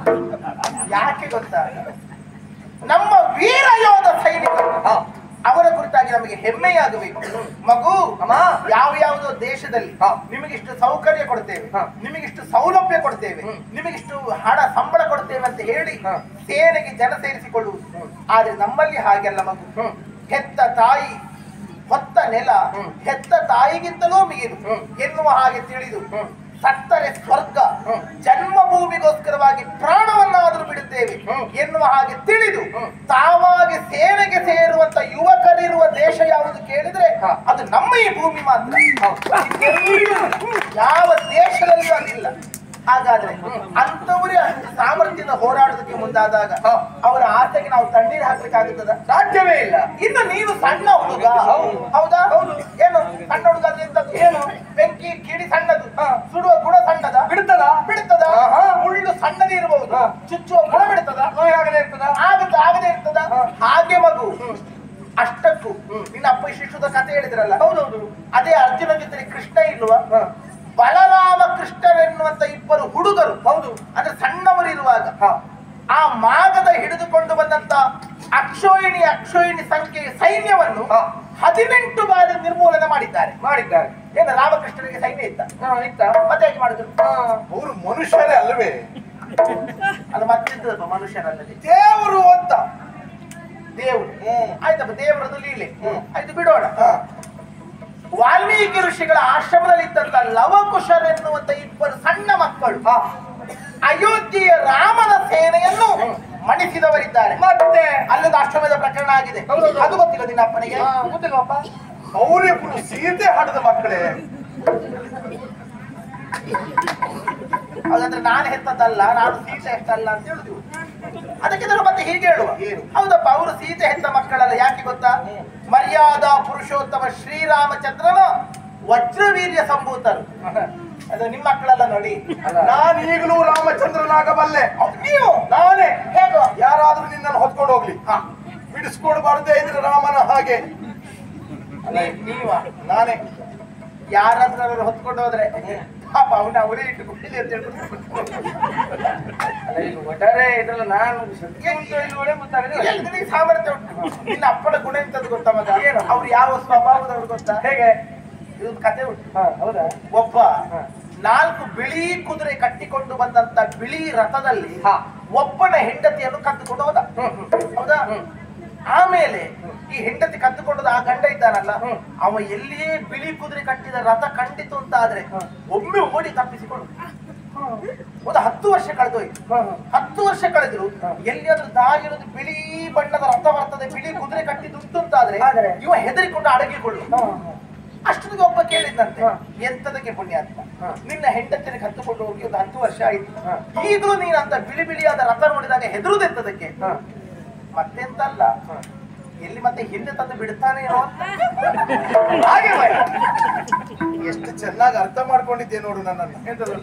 ಯಾಕೆ ಗೊತ್ತಾ ನಮ್ಮ ವೀರ ಯೋಧ ಸೈನಿಕರು ಅವರ ಕುರಿತಾಗಿ ನಮಗೆ ಹೆಮ್ಮೆಯಾಗಬೇಕು ಮಗು ಅಮ್ಮ. ಯಾವ ಯಾವುದೋ ದೇಶದಲ್ಲಿ ಹಾ. ನಿಮಗಿಷ್ಟು ಸೌಕರ್ಯ ಕೊಡ್ತೇವೆ ಹಾ. ನಿಮಗಿಷ್ಟು ಸೌಲಭ್ಯ ಕೊಡ್ತೇವೆ ಹ್ಮ್. ನಿಮಗಿಷ್ಟು ಹಣ ಸಂಬಳ ಕೊಡ್ತೇವೆ ಅಂತ ಹೇಳಿ ಹಾ. ಸೇನೆಗೆ ಜನ ಸೇರಿಸಿಕೊಳ್ಳುವುದು ಆದ್ರೆ ನಮ್ಮಲ್ಲಿ ಹಾಗೆಲ್ಲ ಮಗು ಹ್ಮ್. ಹೆತ್ತ ತಾಯಿ ಹೊತ್ತ ನೆಲ ಹ್ಮ್. ಹೆತ್ತ ತಾಯಿಗಿಂತಲೂ ಮಿಗಿದು ಹ್ಮ್. ಎನ್ನುವ ಹಾಗೆ ತಿಳಿದು ಹ್ಮ್. ಸತ್ತರೆ ಸ್ವರ್ಗ ಹ್ಮ್. ಜನ್ಮಭೂಮಿಗೋಸ್ಕರವಾಗಿ ಪ್ರಾಣವನ್ನಾದರೂ ಬಿಡುತ್ತೇವೆ ಹ್ಮ್. ಎನ್ನುವ ಹಾಗೆ ತಿಳಿದು ಹ್ಮ್. ತಾವಾಗಿ ಸೇನೆಗೆ ಸೇರುವಂತ ಯುವಕರಿರುವ ದೇಶ ಯಾವುದು ಕೇಳಿದ್ರೆ ಹಾ. ಅದು ನಮ್ಮ ಈ ಭೂಮಿ ಮಾತ್ರ ಇನ್ನೆಲ್ಲಿಯೂ ಯಾವ ದೇಶದಲ್ಲಿಯೂ ಅದಿಲ್ಲ ಹಾಗಾದ್ರೆ ಅಂತವರೇ ಅಷ್ಟು ಸಾಮರ್ಥ್ಯದ ಹೋರಾಡೋದಕ್ಕೆ ಮುಂದಾದಾಗ ಹಾ. ಅವರ ಆಸೆಗೆ ನಾವು ತಣ್ಣೀರು ಹಾಕ್ಲಿಕ್ಕಾಗುತ್ತದ ಸಾಧ್ಯವೇ ಇಲ್ಲ ಇನ್ನು ನೀನು ಸಣ್ಣ ಹುಡುಗ ಹೌದು. ಹೌದಾ ಹೌದು ಏನು ಸಣ್ಣ ಹುಡುಗ ಅಂದ್ರೆ ಎಂತದ್ದು? ಏನು ಬೆಂಕಿ ಕಿಡಿ ಸಣ್ಣದು ಹಾ. ಸುಡುವ ಗುಣ ಸಣ್ಣದ ಬಿಡ್ತದ ಬಿಡುತ್ತದ ಆಹಾ. ಮುಳ್ಳು ಸಣ್ಣದೇ ಇರಬಹುದು ಹಾ. ಚುಚ್ಚುವ ಗುಣ ಬಿಡುತ್ತದ ನೋವಾಗದೇ ಇರ್ತದ ಆಗುತ್ತ ಆಗದೆ ಇರ್ತದ ಹಾ. ಹಾಗೆ ಮಗು ಅಷ್ಟಕ್ಕೂ ನಿನ್ನ ಅಪ್ಪ ಶಿಶುದ ಕಥೆ ಹೇಳಿದ್ರಲ್ಲ ಹೌದೌದು ಅದೇ ಅರ್ಜುನ ಜೊತೆ ಕೃಷ್ಣ ಇಲ್ವಾ ಹಾ. ಬಲರಾಮ ಕೃಷ್ಣರೆನ್ನುವಂತ ಇಬ್ಬರು ಹುಡುಗರು ಹೌದು ಅಂದ್ರೆ ಸಣ್ಣವರು ಇರುವಾಗ ಹಾ. ಆ ಮಾಗದ ಹಿಡಿದುಕೊಂಡು ಬಂದಂತ ಅಕ್ಷೋಹಿಣಿ ಅಕ್ಷೋಹಿಣಿ ಸಂಖ್ಯೆಯ ಸೈನ್ಯವನ್ನು ಹಾ. ಹದಿನೆಂಟು ಬಾರಿ ನಿರ್ಮೂಲನೆ ಮಾಡಿದ್ದಾರೆ ಮಾಡಿದ್ದಾರೆ ಏನು ರಾಮಕೃಷ್ಣನಿಗೆ ಸೈನ್ಯ ಇತ್ತ ಹಾ, ಇತ್ತ ಮತ್ತೆ ಹೇಗೆ ಮಾಡಿದ್ರು ಹಾ. ಅವರು ಮನುಷ್ಯರೇ ಅಲ್ವೇ ಅದು ಮತ್ತಿದ್ದದಪ್ಪ ಮನುಷ್ಯರಲ್ಲದೆ ದೇವರು ಅಂತ ದೇವರು ಹ್ಮ್. ಆಯ್ತಪ್ಪ ದೇವರದು ಲೀಲೆ ಹ್ಮ್. ಆಯ್ತು ಬಿಡೋಣ ಹಾ. ವಾಲ್ಮೀಕಿ ಋಷಿಗಳ ಆಶ್ರಮದಲ್ಲಿ ಇದ್ದಂತ ಲವಕುಶರೆನ್ನುವಂತ ಇಬ್ಬರು ಸಣ್ಣ ಮಕ್ಕಳು ಹಾ. ಅಯೋಧ್ಯೆಯ ರಾಮನ ಸೇನೆಯನ್ನು ಮಣಿಸಿದವರಿದ್ದಾರೆ ಮತ್ತೆ ಅಲ್ಲದ ಆಶ್ರಮದ ಪ್ರಕರಣ ಆಗಿದೆ ಹೌದೌದು. ಅದು ಗೊತ್ತಿಲ್ಲ ನಿನ್ನ ಅಪ್ಪನಿಗೆ ಹಾ, ಗೊತ್ತಿಲ್ವಪ್ಪ ಅವರಿಬ್ರು ಸೀತೆ ಹಡದ ಮಕ್ಕಳೇ ಹಾಗಾದ್ರೆ ನಾನು ಹೆತ್ತದಲ್ಲ ನಾನು ಸೀತೆ ಹೆತ್ತಲ್ಲ ಅಂತ ಹೇಳಿದ್ವು ಅದಕ್ಕೆ ನಾನು ಮತ್ತೆ ಹೀಗೆ ಹೇಳುವ ಏನು? ಹೌದಪ್ಪ ಅವರು ಸೀತೆ ಹೆತ್ತ ಮಕ್ಕಳಲ್ಲ ಯಾಕೆ ಗೊತ್ತಾ ಮರ್ಯಾದಾ ಪುರುಷೋತ್ತಮ ಶ್ರೀರಾಮಚಂದ್ರನ ವಜ್ರವೀರ್ಯ ಸಂಭೂತರು ಅದು ನಿಮ್ಮ ಮಕ್ಕಳಲ್ಲ ನೋಡಿ ನಾನು ಈಗಲೂ ರಾಮಚಂದ್ರನಾಗಬಲ್ಲೆ ಹೌದು, ನೀವು ನಾನೇ ಹೇಗೋ ಯಾರಾದ್ರೂ ನಿನ್ನನ್ನು ಹೊತ್ಕೊಂಡು ಹೋಗ್ಲಿ ಹಾ, ಬಿಡಿಸ್ಕೊಂಡು ಬಾರದೇ ಇದ್ರೆ ರಾಮನ ಹಾಗೆ ನೀ- ನೀವ ನಾನೇ ಯಾರಾದ್ರೂ ಅವ್ರು ಹೊತ್ಕೊಂಡು ಹೋದ್ರೆ ಪಾಪ ಅವನ ಅವರೇ ಇಟ್ಟುಕೊಳ್ಳಿ ಅಂತ ಹೇಳ್ಬಿಟ್ಟು ಅಲ್ಲ ಈಗ ಒಟ್ಟಾರೆ ಇದ್ರಲ್ಲ ನಾನು ಸತ್ಯ ಉಂಟು ಇಲ್ಲವೇ ಗೊತ್ತಾಗಲಿಲ್ಲ ಎಲ್ಲಿ ನಿನಗೆ ಸಾಮರ್ಥ್ಯ ಉಂಟು ನಿನ್ನ ಅಪ್ಪನ ಗುಣ ಎಂತದ್ದು ಗೊತ್ತಾ ಮಗ ಏನು ಅವ್ರು ಯಾವ ಸ್ವಭಾವದವ್ರು ಗೊತ್ತಾ ಹೇಗೆ ಇದೊಂದು ಕತೆ ಉಂಟು ಹಾ ಹೌದಾ ಒಬ್ಬ ನಾಲ್ಕು ಬಿಳಿ ಕುದುರೆ ಕಟ್ಟಿಕೊಂಡು ಬಂದಂತ ಬಿಳಿ ರಥದಲ್ಲಿ ಹಾ. ಒಬ್ಬನ ಹೆಂಡತಿಯನ್ನು ಕದ್ದುಕೊಂಡು ಹೋದ ಹ್ಮ್, ಹ್ಮ್. ಹೌದಾ ಹ್ಮ್. ಆಮೇಲೆ ಈ ಹೆಂಡತಿ ಕದ್ದುಕೊಂಡದ ಆ ಗಂಡ ಇದ್ದಾನಲ್ಲ ಹ್ಮ್. ಅವ ಎಲ್ಲಿಯೇ ಬಿಳಿ ಕುದುರೆ ಕಟ್ಟಿದ ರಥ ಕಂಡಿತು ಅಂತ ಆದ್ರೆ ಒಮ್ಮೆ ಓಡಿ ತಪ್ಪಿಸಿಕೊಂಡು ಒಂದು ಹತ್ತು ವರ್ಷ ಕಳೆದೋಯ್ತು ಹಾ, ಹಾ. ಹತ್ತು ವರ್ಷ ಕಳೆದ್ರು ಎಲ್ಲಿಯಾದ್ರೂ ದಾರಿಯಲ್ಲಿ ಬಿಳಿ ಬಣ್ಣದ ರಥ ಬರ್ತದೆ ಬಿಳಿ ಕುದುರೆ ಕಟ್ಟಿದುಂಟು ಅಂತ ಆದ್ರೆ ಆದ್ರೆ? ಇವ ಹೆದರಿಕೊಂಡು ಅಡಗಿಕೊಳ್ಳು ಹಾ, ಹಾ. ಅಷ್ಟೊತ್ತಿಗೆ ಒಬ್ಬ ಕೇಳಿದಂತೆ ಹಾ. ಎಂತದಕ್ಕೆ ಪುಣ್ಯಾತ್ಮ ಹಾ. ನಿನ್ನ ಹೆಂಡತಿನ ಕತ್ತುಕೊಂಡು ಹೋಗಿ ಒಂದು ಹತ್ತು ವರ್ಷ ಆಯ್ತು ಹಾ. ಈಗಲೂ ನೀನು ಅಂತ ಬಿಳಿ ಬಿಳಿಯಾದ ರಥ ನೋಡಿದಾಗ ಹೆದರುದೆಂತದಕ್ಕೆ ಹಾ. ಮತ್ತೆಂತಲ್ಲ ಹಾ. ಎಲ್ಲಿ ಮತ್ತೆ ಹಿಂದೆ ತಂದು ಬಿಡ್ತಾನೇನೋ ಅಂತ ಹಾಗೆ ಭಯ ಎಷ್ಟು ಚೆನ್ನಾಗಿ ಅರ್ಥ ಮಾಡ್ಕೊಂಡಿದ್ದೆ ನೋಡು ನನ್ನನ್ನು ಎಂತದು?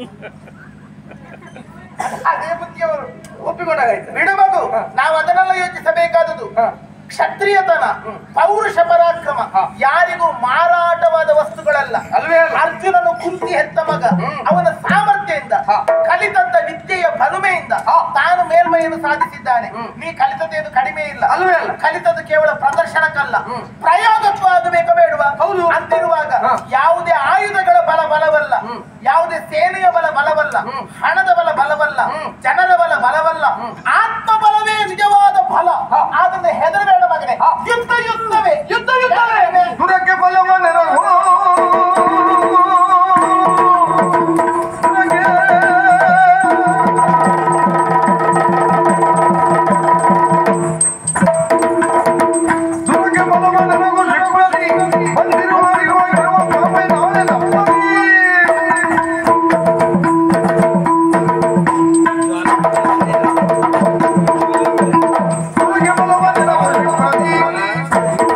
ಅದೇ ಬುದ್ಧಿಯವರು ಒಪ್ಪಿಕೊಂಡಾಗಾಯ್ತು ಬಿಡು ಮಗು ಹಾ. ನಾವು ಅದನ್ನೆಲ್ಲ ಯೋಚಿಸಬೇಕಾದದ್ದು ಹಾ. ಕ್ಷತ್ರಿಯತನ ಪೌರುಷ ಪರಾಕ್ರಮ ಹಾ. ಯಾರಿಗೂ ಮಾರಾಟವಾದ ವಸ್ತುಗಳಲ್ಲ ಅಲ್ವೇ ಅಲ್ಲ ಅರ್ಜುನನು ಕುಂತಿ ಹೆತ್ತ ಮಗ ಹ್ಮ್. ಅವನ ಸಾಮರ್ಥ್ಯದಿಂದ ಹಾ. ಕಲಿತಂತ ವಿದ್ಯೆಯ ಬಲುಮೆಯಿಂದ ಹಾ. ತಾನು ಮೇಲ್ಮೈಯನ್ನು ಸಾಧಿಸಿದ್ದಾನೆ ಹ್ಮ್. ನೀ ಕಲಿತದ್ದೇನು ಕಡಿಮೆ ಇಲ್ಲ ಅಲ್ವೇ ಅಲ್ಲ. ಕಲಿತದ್ದು ಕೇವಲ ಪ್ರದರ್ಶನಕ್ಕಲ್ಲ ಹ್ಮ್. ಪ್ರಯೋಗಕ್ಕೂ ಆಗಬೇಕು ಬೇಡುವ ಹೌದು. ಅಂತಿರುವಾಗ ಹಾ. ಯಾವುದೇ ಆಯುಧಗಳ ಬಲ ಬಲವಲ್ಲ ಹ್ಮ್. ಯಾವುದೇ ಸೇನೆಯ ಬಲ ಬಲವಲ್ಲ ಹ್ಮ್. ಹಣದ ಬಲ ಬಲವಲ್ಲ ಹ್ಮ್. ಜನರ ಬಲ ಬಲವಲ್ಲ ಹ್ಮ್. ಆತ್ಮ ಬಲವೇ ನಿಜವಾದ ಫಲ ಹಾ. ಆದ್ರಿಂದ ಹೆದರಬೇಡ ಮಗನೇ ಹಾ. ಯುದ್ಧ ಯುದ್ಧವೇ ಯುದ್ಧ ಯುದ್ಧವೇ. ದುರಕ್ಕೆ ಬಲವನೆರವು ದುರಕ್ಕೆ ದುರಕ್ಕೆ ಬಲವನೆರವು ಸಿಕ್ಕುವಲ್ಲಿ ಬಂದಿರುವ ಇರುವ ಇರುವ ಕಾಮೆ ನಾಳೆ ನಮ್ಮಲ್ಲಿ ದುರಕ್ಕೆ ಬಲವನೆರವು ಸಿಕ್ಕುವಲ್ಲಿ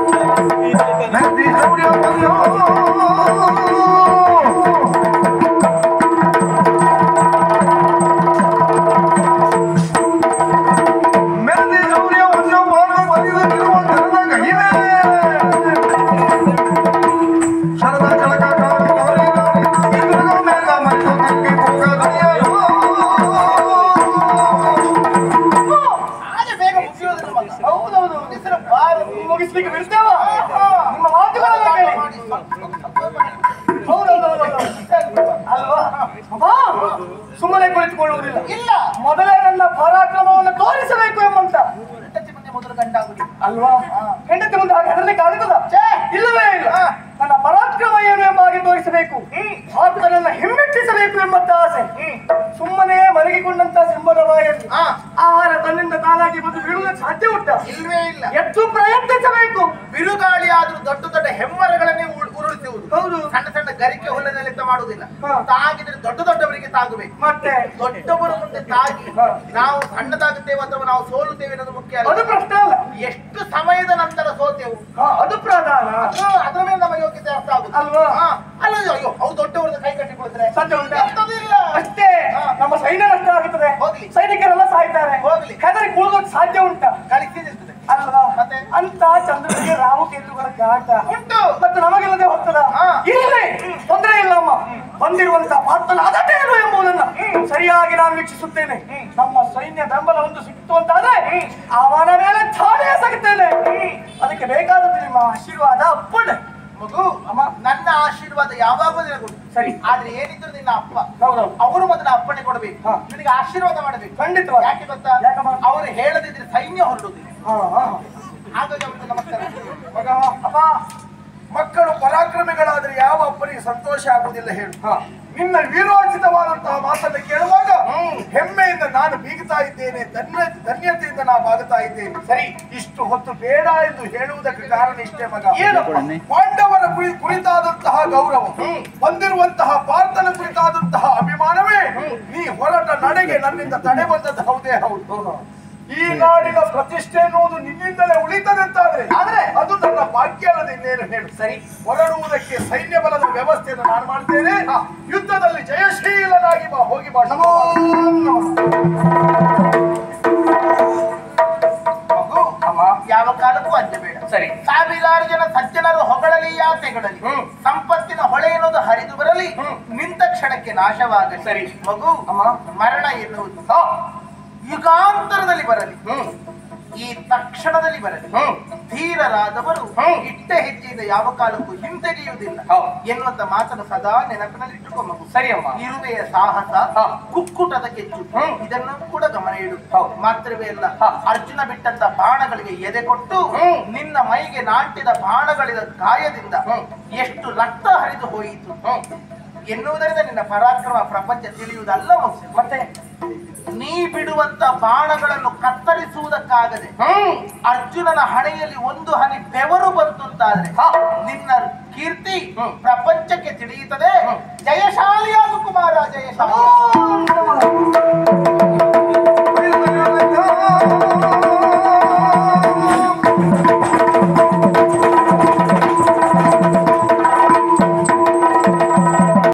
ಸುಮ್ಮನೆ ಕುಳಿತುಕೊಳ್ಳುವುದಿಲ್ಲ ಇಲ್ಲ ಮೊದಲೇ ನನ್ನ ಪರಾಕ್ರಮವನ್ನು ತೋರಿಸಬೇಕು ಎಂಬಂತ ಹೆಂಡತಿ ಮುಂದೆ ಮೊದಲು ಗಂಡಾಗುಡಿ ಅಲ್ವಾ ಹೆಂಡತಿ ಮುಂದೆ ಹಾಗೆ ಹೆದರ್ಲಿಕ್ಕೆ ಆಗುತ್ತದ ಛೇ! ಇಲ್ಲವೇ ಇಲ್ಲ ಹಾ. ನನ್ನ ಪರಾಕ್ರಮ ಏನು ಎಂಬ ಹಾಗೆ ತೋರಿಸಬೇಕು ಭಾರತನನ್ನ ಹಿಮ್ಮೆಟ್ಟಿಸಬೇಕು ಎಂಬಂತ ಆಸೆ ಸುಮ್ಮನೆ ಮಲಗಿಕೊಂಡಂತ ಸಿಂಹದವಾಯಲ್ಲಿ ಹಾ ಆಹಾರ ತನ್ನಿಂದ ತಾನಾಗಿ ಬಂದು ಬೀಳುವುದಕ್ಕೆ ಸಾಧ್ಯ ಉಂಟ ಇಲ್ವೇ ಇಲ್ಲ ಎದ್ದು ಪ್ರಯತ್ನಿಸಬೇಕು ಬಿರುಗಾಳಿ ಆದ್ರೂ ದೊಡ್ಡ ದೊಡ್ಡ ಹೆಮ್ಮರಗಳನ್ನೇ ಉರುಳಿಸುವುದು ಹೌದು ಸಣ್ಣ ಸಣ್ಣ ಗರಿಕೆ ಹುಲ್ಲನ್ನೆಲ್ಲ ಮಾಡುವುದಿಲ್ಲ ಹಾ. ತಾಗಿದ್ರೆ ದೊಡ್ಡ ದೊಡ್ಡವರಿಗೆ ತಾಗಬೇಕು ಮತ್ತೆ ದೊಡ್ಡವರ ಮುಂದೆ ತಾಗಿ ಹಾ. ನಾವು ಸಣ್ಣದಾಗುತ್ತೇವೆ ಅಥವಾ ನಾವು ಸೋಲುತ್ತೇವೆ ಅನ್ನೋದು ಮುಖ್ಯ ಅಲ್ಲ ಅದು ಪ್ರಶ್ನೆ ಅಲ್ಲ ಎಷ್ಟು ಸಮಯದ ನಂತರ ಸೋತೆವು ಹಾ, ಅದು ಪ್ರಧಾನ ಅದು ಅದರ ಮೇಲೆ ನಮ್ಮ ಯೋಗ್ಯತೆ ಅರ್ಥ ಆಗುತ್ತೆ ಅಲ್ವಾ? ಹಾ. ಅಲ್ಲ ಅಯ್ಯೋ ಅವು ದೊಡ್ಡವರದ್ದು ಕೈ ಕಟ್ಟಿಕೊಳ್ತಾರೆ ಸಾಧ್ಯ ಉಂಟಾ ಎಂತದಿಲ್ಲ ಅಷ್ಟೇ ಹಾ. ನಮ್ಮ ಸೈನ್ಯ ನಷ್ಟ ಆಗುತ್ತದೆ ಹೋಗ್ಲಿ. ಸೈನಿಕರೆಲ್ಲ ಸಾಯ್ತಾರೆ ಹೋಗ್ಲಿ. ಹೆದರಿ ಕೂಡೋದಕ್ಕೆ ಸಾಧ್ಯ ಉಂಟಾ ಕಳಿಸಿದಿರ್ತದೆ ಅಲ್ವಾ ಮತ್ತೆ? ಅಂತ ಚಂದ್ರನಿಗೆ ರಾವು ಕೇಂದ್ರಗಳ ಗಾಟ ಉಂಟು ಮತ್ತು ನಮಗಿಲ್ಲದೆ ಹೋಗ್ತದ ಹಾ. ಇರಲಿ ತೊಂದರೆ ಇಲ್ಲಮ್ಮ ಬಂದಿರುವಂತ ಪಾತ್ರನ ಅದಟೇನು ಎಂಬುದನ್ನ ಸರಿಯಾಗಿ ನಾನು ವೀಕ್ಷಿಸುತ್ತೇನೆ ನಮ್ಮ ಸೈನ್ಯ ಬೆಂಬಲ ಒಂದು ಸಿಕ್ತು ಅಂತಾದ್ರೆ ಅವನ ಮೇಲೆ ದಾಳಿ ಎಸಗುತ್ತೇನೆ ಅದಕ್ಕೆ ಬೇಕಾದದ್ದು ನಿಮ್ಮ ಆಶೀರ್ವಾದ ಅಪ್ಪಣೆ ಮಗು ಅಮ್ಮ. ನನ್ನ ಆಶೀರ್ವಾದ ಯಾವಾಗಲೂ ನಿನಗುಂಟು ಸರಿ. ಆದ್ರೆ ಏನಿದ್ರು ನಿನ್ನ ಅಪ್ಪ ಹೌದೌದು ಅವರು ಮೊದಲು ಅಪ್ಪಣೆ ಕೊಡಬೇಕು ಹಾ. ನಿನಗೆ ಆಶೀರ್ವಾದ ಮಾಡಬೇಕು ಖಂಡಿತವಾಗಿ. ಯಾಕೆ ಗೊತ್ತಾ ಯಾಕಮ್ಮ? ಅವರು ಹೇಳದಿದ್ರೆ ಸೈನ್ಯ ಹೊರಡುದಿಲ್ಲ ಹಾ, ಹಾ. ಹಾಗಾಗಿ ಅವ್ರಿಗೆ ನಮಸ್ಕಾರ ಮಗ ಅಪ್ಪ ಮಕ್ಕಳು ಪರಾಕ್ರಮಿಗಳಾದ್ರೆ ಯಾವ ಅಪ್ಪನಿಗೆ ಸಂತೋಷ ಆಗುವುದಿಲ್ಲ ಹೇಳು ಹಾ. ನಿನ್ನ ವೀರೋಚಿತವಾದಂತಹ ಮಾತನ್ನು ಕೇಳುವಾಗ ಹೆಮ್ಮೆಯಿಂದ ನಾನು ಬೀಗುತ್ತಾ ಇದ್ದೇನೆ ಧನ್ಯ ಧನ್ಯತೆಯಿಂದ ನಾ ಬಾಗುತ್ತಾ ಇದ್ದೇನೆ ಸರಿ ಇಷ್ಟು ಹೊತ್ತು ಬೇಡ ಎಂದು ಹೇಳುವುದಕ್ಕೆ ಕಾರಣ ಇಷ್ಟೇ ಮಗ ಏನಪ್ಪ? ಪಾಂಡವರ ಕುರಿ ಕುರಿತಾದಂತಹ ಗೌರವ ಬಂದಿರುವಂತಹ ಪಾರ್ಥನ ಕುರಿತಾದಂತಹ ಅಭಿಮಾನವೇ ನೀ ಹೊರಟ ನಡೆಗೆ ನನ್ನಿಂದ ತಡೆ ಬಂದದ್ದು ಹೌದೇ ಹೌದು ಈ ನಾಡಿನ ಪ್ರತಿಷ್ಠೆ ಎನ್ನುವುದು ನಿನ್ನಿಂದಲೇ ಉಳಿತದೆ ಅಂತಾದ್ರೆ ಆದ್ರೆ ಅದು ನನ್ನ ಭಾಗ್ಯ ಅಲ್ಲದೆ ಇನ್ನೇನು ಹೇಳು ಸರಿ ಹೊರಡುವುದಕ್ಕೆ ಸೈನ್ಯ ಬಲದ ವ್ಯವಸ್ಥೆಯನ್ನು ನಾನು ಮಾಡ್ತೇನೆ ಯುದ್ಧದಲ್ಲಿ ಜಯಶೀಲನಾಗಿ ಬಾ ಹೋಗಿ ಬಾ ನಮೋ ನಮಃ. ಮಗು ಅಮ್ಮ ಯಾವ ಕಾಲಕ್ಕೂ ಅಂಜಬೇಡ ಸರಿ ಸಾವಿರಾರು ಜನ ಸಜ್ಜನರು ಹೊಗಳಲಿ ಯಾ ತೆಗಳಲಿ ಹ್ಮ್. ಸಂಪತ್ತಿನ ಹೊಳೆ ಎನ್ನುವುದು ಹರಿದು ಬರಲಿ ನಿಂತ ಕ್ಷಣಕ್ಕೆ ನಾಶವಾಗಲಿ ಸರಿ. ಮಗು ಅಮ್ಮ. ಮರಣ ಎನ್ನುವುದು ಹಾ. ಯುಗಾಂತರದಲ್ಲಿ ಬರಲಿ ಹ್ಮ್ ಈ ತಕ್ಷಣದಲ್ಲಿ ಬರಲಿ ಹ್ಮ್ ಧೀರರಾದವರು ಹ್ಮ್. ಇಟ್ಟ ಹೆಜ್ಜೆಯಿಂದ ಯಾವ ಕಾಲಕ್ಕೂ ಹಿಂತೆಗೆಯುವುದಿಲ್ಲ ಹೌದು. ಎನ್ನುವಂತ ಮಾತನ್ನು ಸದಾ ನೆನಪಿನಲ್ಲಿ ಇಟ್ಟುಕೊ ಮಗು ಸರಿ ಅಮ್ಮ ಇರುವೆಯ ಸಾಹಸ ಹಾ. ಕುಕ್ಕುಟದ ಕೆಚ್ಚು ಹ್ಮ್. ಇದನ್ನು ಕೂಡ ಗಮನ ಇಡು ಹೌದು. ಮಾತ್ರವೇ ಅಲ್ಲ ಹಾ. ಅರ್ಜುನ ಬಿಟ್ಟಂತ ಬಾಣಗಳಿಗೆ ಎದೆ ಕೊಟ್ಟು ಹ್ಮ್. ನಿನ್ನ ಮೈಗೆ ನಾಟಿದ ಬಾಣಗಳಿದ ಗಾಯದಿಂದ ಹ್ಮ್. ಎಷ್ಟು ರಕ್ತ ಹರಿದು ಹೋಯಿತು ಹ್ಮ್ ಎನ್ನುವುದರಿಂದ ನಿನ್ನ ಪರಾಕ್ರಮ ಪ್ರಪಂಚ ತಿಳಿಯುವುದಲ್ಲ ಮಗು ಮತ್ತೆ ನೀ ಬಿಡುವಂತ ಬಾಣಗಳನ್ನು ಕತ್ತರಿಸುವುದಕ್ಕಾಗದೆ ಹ್ಮ್ ಅರ್ಜುನನ ಹಣೆಯಲ್ಲಿ ಒಂದು ಹನಿ ಬೆವರು ಬಂತು ಅಂತಾದ್ರೆ ಹಾ. ನಿನ್ನ ಕೀರ್ತಿ ಹ್ಮ್. ಪ್ರಪಂಚಕ್ಕೆ ತಿಳಿಯುತ್ತದೆ ಜಯಶಾಲಿಯಾಗು ಕುಮಾರ ಜಯಶಾಲಿ ನಮೋ ನಮಃ.